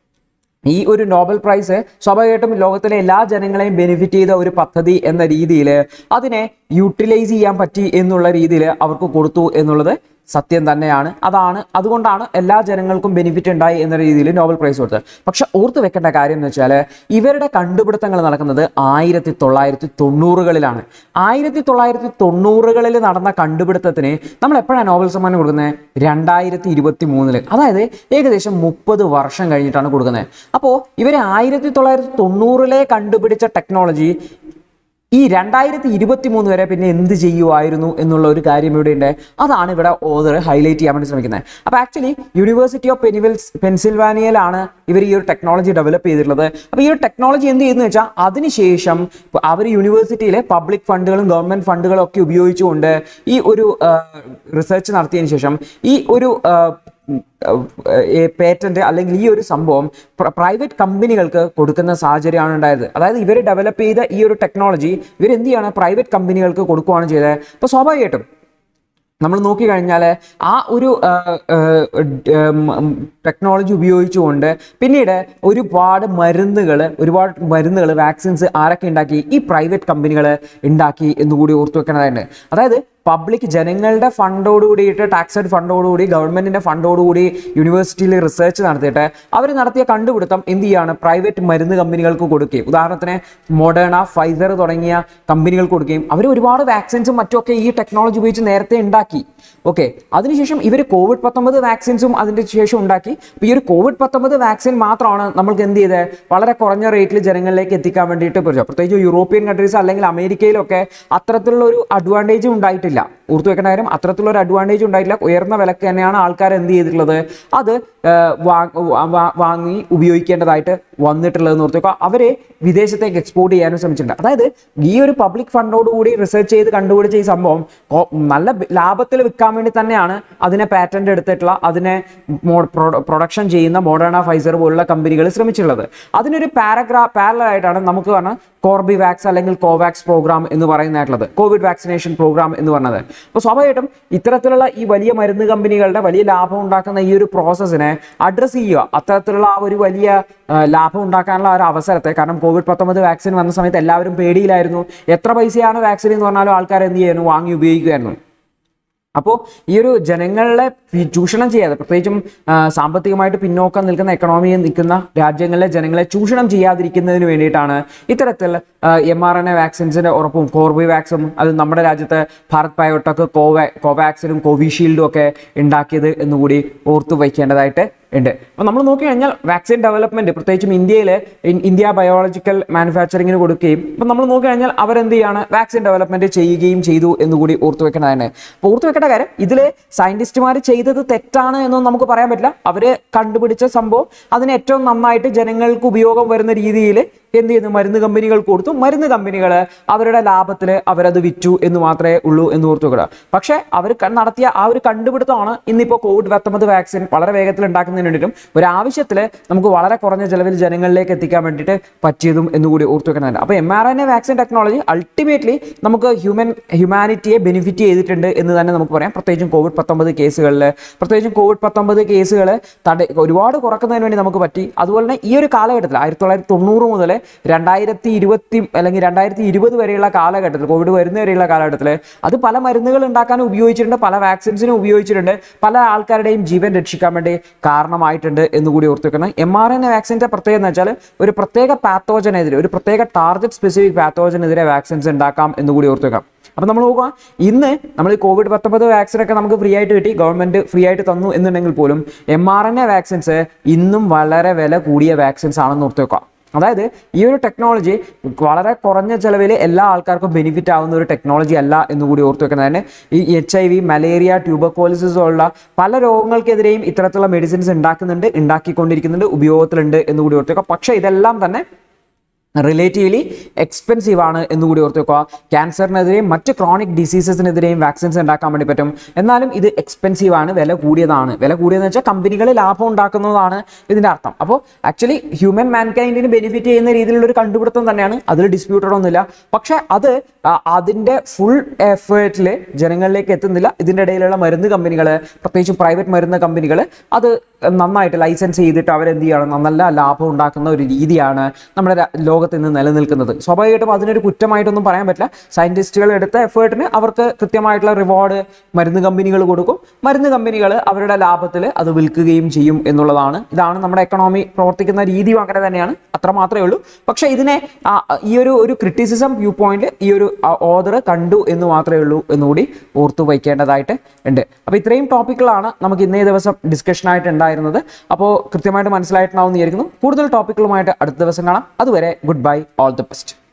ഈ ഒരു നോബൽ പ്രൈസ് സ്വാഭാവികമായിട്ടും ലോകത്തിലെ എല്ലാ ജനങ്ങളെയും ബെനിഫിറ്റ് ചെയ്ത ഒരു പദ്ധതി എന്ന രീതിയിൽ അതിനെ യൂട്ടിലൈസ് ചെയ്യാൻ പറ്റി എന്നുള്ള രീതിയിൽ അവർക്ക് കൊടുത്തു എന്നുള്ളത് സത്യം തന്നെയാണ് അതാണ് അതുകൊണ്ടാണ് എല്ലാ ജനങ്ങൾക്കും ബെനിഫിറ്റ് ഉണ്ടായി എന്ന രീതിയിൽ നോബൽ പ്രൈസ് കൊടുത്തത് പക്ഷെ ഓർത്ത് വെക്കേണ്ട കാര്യം എന്ന് വെച്ചാൽ ഇവരുടെ കണ്ടുപിടുത്തങ്ങൾ നടക്കുന്നത് ആയിരത്തി തൊള്ളായിരത്തി തൊണ്ണൂറുകളിലാണ് ആയിരത്തി തൊള്ളായിരത്തി തൊണ്ണൂറുകളിൽ നടന്ന കണ്ടുപിടുത്തത്തിന് നമ്മൾ എപ്പോഴാണ് നോബൽ സമ്മാനം കൊടുക്കുന്നത് രണ്ടായിരത്തി ഇരുപത്തി മൂന്നില് അതായത് ഏകദേശം മുപ്പത് വർഷം കഴിഞ്ഞിട്ടാണ് കൊടുക്കുന്നത് അപ്പോൾ ഇവർ ആയിരത്തി തൊള്ളായിരത്തി തൊണ്ണൂറിലെ കണ്ടുപിടിച്ച ടെക്നോളജി ഈ രണ്ടായിരത്തി ഇരുപത്തി മൂന്ന് വരെ പിന്നെ എന്ത് ചെയ്യുമായിരുന്നു എന്നുള്ള ഒരു കാര്യം ഇവിടെ ഉണ്ട് അതാണ് ഇവിടെ ഓദർ ഹൈലൈറ്റ് ചെയ്യാൻ വേണ്ടി ശ്രമിക്കുന്നത് അപ്പോൾ ആക്ച്വലി യൂണിവേഴ്സിറ്റി ഓഫ് പെനിവിൽസ് പെൻസിൽവാനിയയിലാണ് ഇവർ ഈ ഒരു ടെക്നോളജി ഡെവലപ്പ് ചെയ്തിട്ടുള്ളത് അപ്പോൾ ഈ ഒരു ടെക്നോളജി എന്ത് ചെയ്യുന്നു വെച്ചാൽ അതിനുശേഷം അവർ യൂണിവേഴ്സിറ്റിയിലെ പബ്ലിക് ഫണ്ടുകളും ഗവൺമെന്റ് ഫണ്ടുകളും ഒക്കെ ഉപയോഗിച്ചുകൊണ്ട് ഈ ഒരു റിസർച്ച് നടത്തിയതിന് ശേഷം ഈ ഒരു പേറ്റന്റ് അല്ലെങ്കിൽ ഈ ഒരു സംഭവം പ്രൈവറ്റ് കമ്പനികൾക്ക് കൊടുക്കുന്ന സാഹചര്യമാണ് ഉണ്ടായത് അതായത് ഇവർ ഡെവലപ്പ് ചെയ്ത ഈ ഒരു ടെക്നോളജി ഇവർ എന്ത് ചെയ്യാണ് പ്രൈവറ്റ് കമ്പനികൾക്ക് കൊടുക്കുകയാണ് ചെയ്തത് അപ്പോൾ സ്വാഭാവികമായിട്ടും നമ്മൾ നോക്കിക്കഴിഞ്ഞാൽ ആ ഒരു ടെക്നോളജി ഉപയോഗിച്ചുകൊണ്ട് പിന്നീട് ഒരുപാട് മരുന്നുകൾ ഒരുപാട് മരുന്നുകൾ വാക്സിൻസ് ആരൊക്കെ ഉണ്ടാക്കി ഈ പ്രൈവറ്റ് കമ്പനികൾ ഉണ്ടാക്കി എന്നുകൂടി ഓർത്തു വെക്കേണ്ടതായിട്ട് അതായത് പബ്ലിക് ജനങ്ങളുടെ ഫണ്ടോട് കൂടിയിട്ട് ടാക്സഡ് ഫണ്ടോടുകൂടി ഗവൺമെന്റിന്റെ ഫണ്ടോടുകൂടി യൂണിവേഴ്സിറ്റിയിൽ റിസർച്ച് നടത്തിയിട്ട് അവർ നടത്തിയ കണ്ടുപിടുത്തം എന്ത് ചെയ്യാണ് പ്രൈവറ്റ് മരുന്ന് കമ്പനികൾക്ക് കൊടുക്കുകയും ഉദാഹരണത്തിന് മൊഡേണ ഫൈസർ തുടങ്ങിയ കമ്പനികൾക്ക് കൊടുക്കുകയും അവർ ഒരുപാട് വാക്സിൻസും മറ്റുമൊക്കെ ഈ ടെക്നോളജി ഉപയോഗിച്ച് നേരത്തെ ഉണ്ടാക്കി ഓക്കെ അതിനുശേഷം ഇവർ കോവിഡ് പത്തൊമ്പത് വാക്സിൻസും അതിൻ്റെ ശേഷം ഉണ്ടാക്കി അപ്പോൾ ഈ ഒരു കോവിഡ് പത്തൊമ്പത് വാക്സിൻ മാത്രമാണ് നമ്മൾക്ക് എന്ത് ചെയ്തത് വളരെ കുറഞ്ഞ റേറ്റിൽ ജനങ്ങളിലേക്ക് എത്തിക്കാൻ വേണ്ടിയിട്ട് പറ്റുക പ്രത്യേകിച്ച് യൂറോപ്യൻ കൺട്രീസ് അല്ലെങ്കിൽ അമേരിക്കയിലൊക്കെ അത്തരത്തിലുള്ള ഒരു അഡ്വാൻറ്റേജ് ഉണ്ടായിട്ടില്ല ഓർത്തു വെക്കേണ്ട കാര്യം അത്തരത്തിലുള്ള ഒരു അഡ്വാൻറ്റേജ് ഉണ്ടായിട്ടില്ല ഉയർന്ന വിലക്ക് തന്നെയാണ് ആൾക്കാർ എന്ത് ചെയ്തിട്ടുള്ളത് അത് വാങ്ങി ഉപയോഗിക്കേണ്ടതായിട്ട് വന്നിട്ടുള്ളതെന്ന് ഓർത്ത് വെക്കുക അവരെ വിദേശത്തേക്ക് എക്സ്പോർട്ട് ചെയ്യാനും ശ്രമിച്ചിട്ടുണ്ട് അതായത് ഈ ഒരു പബ്ലിക് ഫണ്ടോടുകൂടി റിസർച്ച് ചെയ്ത് കണ്ടുപിടിച്ച ഈ സംഭവം നല്ല ലാഭത്തിൽ വിൽക്കാൻ വേണ്ടി തന്നെയാണ് അതിനെ പാറ്റന്റ് എടുത്തിട്ടുള്ള അതിനെ പ്രൊഡക്ഷൻ ചെയ്യുന്ന മോഡേണ ഫൈസർ പോലുള്ള കമ്പനികൾ ശ്രമിച്ചിട്ടുള്ളത് അതിനൊരു പാരഗ്രാ പാരലായിട്ടാണ് നമുക്ക് പറഞ്ഞാൽ കോർബിവാക്സ് അല്ലെങ്കിൽ കോവാക്സ് പ്രോഗ്രാം എന്ന് പറയുന്നതായിട്ടുള്ളത് കോവിഡ് വാക്സിനേഷൻ പ്രോഗ്രാം എന്ന് പറഞ്ഞത് അപ്പോൾ സ്വാഭാവികമായിട്ടും ഇത്തരത്തിലുള്ള ഈ വലിയ മരുന്ന് കമ്പനികളുടെ വലിയ ലാഭം ഉണ്ടാക്കുന്ന ഈ ഒരു പ്രോസസ്സിനെ അഡ്രസ്സ് ചെയ്യുക അത്തരത്തിലുള്ള ആ ഒരു വലിയ ലാഭം ഉണ്ടാക്കാനുള്ള ഒരു അവസരത്തെ കാരണം കോവിഡ് പത്തൊമ്പത് വാക്സിൻ വന്ന സമയത്ത് എല്ലാവരും പേടിയിലായിരുന്നു എത്ര പൈസയാണ് വാക്സിൻ എന്ന് പറഞ്ഞാലും ആൾക്കാർ എന്ത് ചെയ്യുന്നു വാങ്ങി ഉപയോഗിക്കുമായിരുന്നു അപ്പോൾ ഈ ഒരു ജനങ്ങളെ ചൂഷണം ചെയ്യാതെ പ്രത്യേകിച്ചും സാമ്പത്തികമായിട്ട് പിന്നോക്കം നിൽക്കുന്ന എക്കണോമിയിൽ നിൽക്കുന്ന രാജ്യങ്ങളിലെ ജനങ്ങളെ ചൂഷണം ചെയ്യാതിരിക്കുന്നതിന് വേണ്ടിയിട്ടാണ് ഇത്തരത്തിൽ എം ആർ എൻ എ വാക്സിൻസിന്റെ ഉറപ്പും കോർബിവാക്സും അത് നമ്മുടെ രാജ്യത്ത് ഭാരത് ബയോടെക് കോവാ കോവാക്സിനും കോവിഷീൽഡും ഒക്കെ ഉണ്ടാക്കിയത് എന്നുകൂടി ഓർത്തു വയ്ക്കേണ്ടതായിട്ട് ഉണ്ട് അപ്പോൾ നമ്മൾ നോക്കി കഴിഞ്ഞാൽ വാക്സിൻ ഡെവലപ്മെന്റ് പ്രത്യേകിച്ചും ഇന്ത്യയിൽ ഇന്ത്യ ബയോളജിക്കൽ മാനുഫാക്ചറിങ്ങിന് കൊടുക്കുകയും അപ്പോൾ നമ്മൾ നോക്കി കഴിഞ്ഞാൽ അവരെന്ത് ചെയ്യാണ് വാക്സിൻ ഡെവലപ്മെന്റ് ചെയ്യുകയും ചെയ്തു എന്നുകൂടി ഓർത്തു വെക്കേണ്ടതാണ് അപ്പോൾ ഓർത്തു വെക്കേണ്ട കാര്യം ഇതിൽ സയന്റിസ്റ്റുമാർ ചെയ്തത് തെറ്റാണ് എന്നൊന്നും നമുക്ക് പറയാൻ പറ്റില്ല അവർ കണ്ടുപിടിച്ച സംഭവം അതിന് ഏറ്റവും നന്നായിട്ട് ജനങ്ങൾക്ക് ഉപയോഗം വരുന്ന രീതിയിൽ എന്ത് ചെയ്യുന്നു മരുന്ന് കമ്പനികൾക്ക് കൊടുത്തു മരുന്ന് കമ്പനികൾ അവരുടെ ലാഭത്തിൽ അവരത് വിറ്റു എന്ന് മാത്രമേ ഉള്ളൂ എന്ന് ഓർത്തു വെക്കുക പക്ഷേ അവർ നടത്തിയ ആ ഒരു കണ്ടുപിടുത്തമാണ് ഇന്നിപ്പോൾ കോവിഡ് പത്തൊമ്പത് വാക്സിൻ വളരെ വേഗത്തിൽ ഉണ്ടാക്കുന്നതിന് വേണ്ടിയിട്ടും ഒരു ആവശ്യത്തിൽ നമുക്ക് വളരെ കുറഞ്ഞ ചിലവിൽ ജനങ്ങളിലേക്ക് എത്തിക്കാൻ വേണ്ടിയിട്ട് പറ്റിയതും എന്നുകൂടി ഓർത്തു വെക്കുന്നുണ്ട് അപ്പോൾ M R N A vaccine technology ultimately നമുക്ക് ഹ്യൂമൻ ഹ്യൂമാനിറ്റിയെ ബെനിഫിറ്റ് ചെയ്തിട്ടുണ്ട് എന്ന് തന്നെ നമുക്ക് പറയാം പ്രത്യേകിച്ചും കോവിഡ് പത്തൊമ്പത് കേസുകളിൽ പ്രത്യേകിച്ചും കോവിഡ് പത്തൊമ്പത് കേസുകൾ തട ഒരുപാട് കുറക്കുന്നതിന് വേണ്ടി നമുക്ക് പറ്റി അതുപോലെ തന്നെ ഈ ഒരു കാലഘട്ടത്തിൽ ആയിരത്തി തൊള്ളായിരത്തി തൊണ്ണൂറ് മുതൽ രണ്ടായിരത്തി ഇരുപത്തി അല്ലെങ്കിൽ രണ്ടായിരത്തി ഇരുപത് വരെയുള്ള കാലഘട്ടത്തിൽ കോവിഡ് വരുന്ന വരെയുള്ള കാലഘട്ടത്തിൽ അത് പല മരുന്നുകൾ ഉണ്ടാക്കാൻ ഉപയോഗിച്ചിട്ടുണ്ട് പല വാക്സിൻസിനും ഉപയോഗിച്ചിട്ടുണ്ട് പല ആൾക്കാരുടെയും ജീവൻ രക്ഷിക്കാൻ വേണ്ടി കാരണമായിട്ടുണ്ട് എന്ന് കൂടി ഓർത്ത് വെക്കണം എം ആർ എൻ എ വാക്സിൻ്റെ പ്രത്യേകത എന്ന് വെച്ചാൽ ഒരു പ്രത്യേക പാത്തോജനെതിരെ ഒരു പ്രത്യേക ടാർഗറ്റ് സ്പെസിഫിക് പാത്തോജനെതിരെ വാക്സിൻസ് ഉണ്ടാക്കാം എന്ന് കൂടി ഓർത്ത് വെക്കാം അപ്പം നമ്മൾ നോക്കുക ഇന്ന് നമ്മൾ ഈ കോവിഡ് പത്തൊമ്പത് വാക്സിനൊക്കെ നമുക്ക് ഫ്രീ ആയിട്ട് കിട്ടി ഗവൺമെന്റ് ഫ്രീ ആയിട്ട് തന്നു എന്നുണ്ടെങ്കിൽ പോലും M R N A vaccines ഇന്നും വളരെ വില കൂടിയ വാക്സിൻസ് ആണെന്ന് ഓർത്ത് വെക്കുക അതായത് ഈ ഒരു ടെക്നോളജി വളരെ കുറഞ്ഞ ചിലവിൽ എല്ലാ ആൾക്കാർക്കും ബെനിഫിറ്റ് ആവുന്ന ഒരു ടെക്നോളജി അല്ല എന്ന് കൂടി ഓർത്ത് വെക്കുന്നതിന് ഈ H I V malaria tuberculosis ഉള്ള പല രോഗങ്ങൾക്കെതിരെയും ഇത്തരത്തിലുള്ള മെഡിസിൻസ് ഉണ്ടാക്കുന്നുണ്ട് ഉണ്ടാക്കിക്കൊണ്ടിരിക്കുന്നുണ്ട് ഉപയോഗത്തിലുണ്ട് എന്ന് കൂടി ഓർത്ത് വെക്കുക പക്ഷേ ഇതെല്ലാം തന്നെ റിലേറ്റീവ്ലി എക്സ്പെൻസീവ് ആണ് എന്നുകൂടി ഓർത്ത് വെക്കുക ക്യാൻസറിനെതിരെയും മറ്റ് ക്രോണിക് ഡിസീസസിനെതിരെയും വാക്സിൻസ് ഉണ്ടാക്കാൻ വേണ്ടി പറ്റും എന്നാലും ഇത് എക്സ്പെൻസീവ് ആണ് വില കൂടിയതാണ് വില കൂടിയതെന്ന് വെച്ചാൽ കമ്പനികൾ ലാഭം ഉണ്ടാക്കുന്നതാണ് ഇതിൻ്റെ അർത്ഥം അപ്പോൾ ആക്ച്വലി ഹ്യൂമൻ മാൻകൈൻഡിന് ബെനിഫിറ്റ് ചെയ്യുന്ന രീതിയിലുള്ള ഒരു കണ്ടുപിടുത്തം തന്നെയാണ് അതിൽ ഡിസ്പ്യൂട്ടഡ് ഒന്നുമില്ല പക്ഷേ അത് ആ, അതിൻ്റെ ഫുൾ എഫേർട്ടിൽ ജനങ്ങളിലേക്ക് എത്തുന്നില്ല ഇതിൻ്റെ ഇടയിലുള്ള മരുന്ന് കമ്പനികൾ പ്രത്യേകിച്ച് പ്രൈവറ്റ് മരുന്ന് കമ്പനികൾ അത് നന്നായിട്ട് ലൈസൻസ് ചെയ്തിട്ട് അവരെന്ത് ചെയ്യണം നല്ല ലാഭം ഉണ്ടാക്കുന്ന ഒരു രീതിയാണ് നമ്മുടെ രാ- ലോകത്ത് ഇന്ന് നിലനിൽക്കുന്നത് സ്വാഭാവികമായിട്ടും അതിനൊരു കുറ്റമായിട്ടൊന്നും പറയാൻ പറ്റില്ല സയന്റിസ്റ്റുകൾ എടുത്ത എഫേർട്ടിന് അവർക്ക് കൃത്യമായിട്ടുള്ള റിവാർഡ് മരുന്ന് കമ്പനികൾ കൊടുക്കും മരുന്ന് കമ്പനികൾ അവരുടെ ലാഭത്തിൽ അത് വിൽക്കുകയും ചെയ്യും എന്നുള്ളതാണ് ഇതാണ് നമ്മുടെ എക്കണോമി പ്രവർത്തിക്കുന്ന രീതിയും അങ്ങനെ തന്നെയാണ് അത്ര മാത്രമേ ഉള്ളൂ പക്ഷേ ഇതിനെ ആ, ഈ ഒരു ഒരു ക്രിറ്റിസിസം വ്യൂ പോയിന്റ് ഈ ഒരു ഓർഡർ കണ്ടു എന്ന് മാത്രമേ ഉള്ളൂ എന്നുകൂടി ഓർത്തു വയ്ക്കേണ്ടതായിട്ട് ഉണ്ട് അപ്പോൾ ഇത്രയും ടോപ്പിക്കുകളാണ് നമുക്ക് ഇന്നേ ദിവസം ഡിസ്കഷൻ ആയിട്ട് ഉണ്ടായിരുന്നത് അപ്പോൾ കൃത്യമായിട്ട് മനസ്സിലായിട്ടുണ്ടാവും എന്ന് വിചാരിക്കുന്നു കൂടുതൽ ടോപ്പിക്കുകളുമായിട്ട് അടുത്ത ദിവസം കാണാം അതുവരെ good bye all the best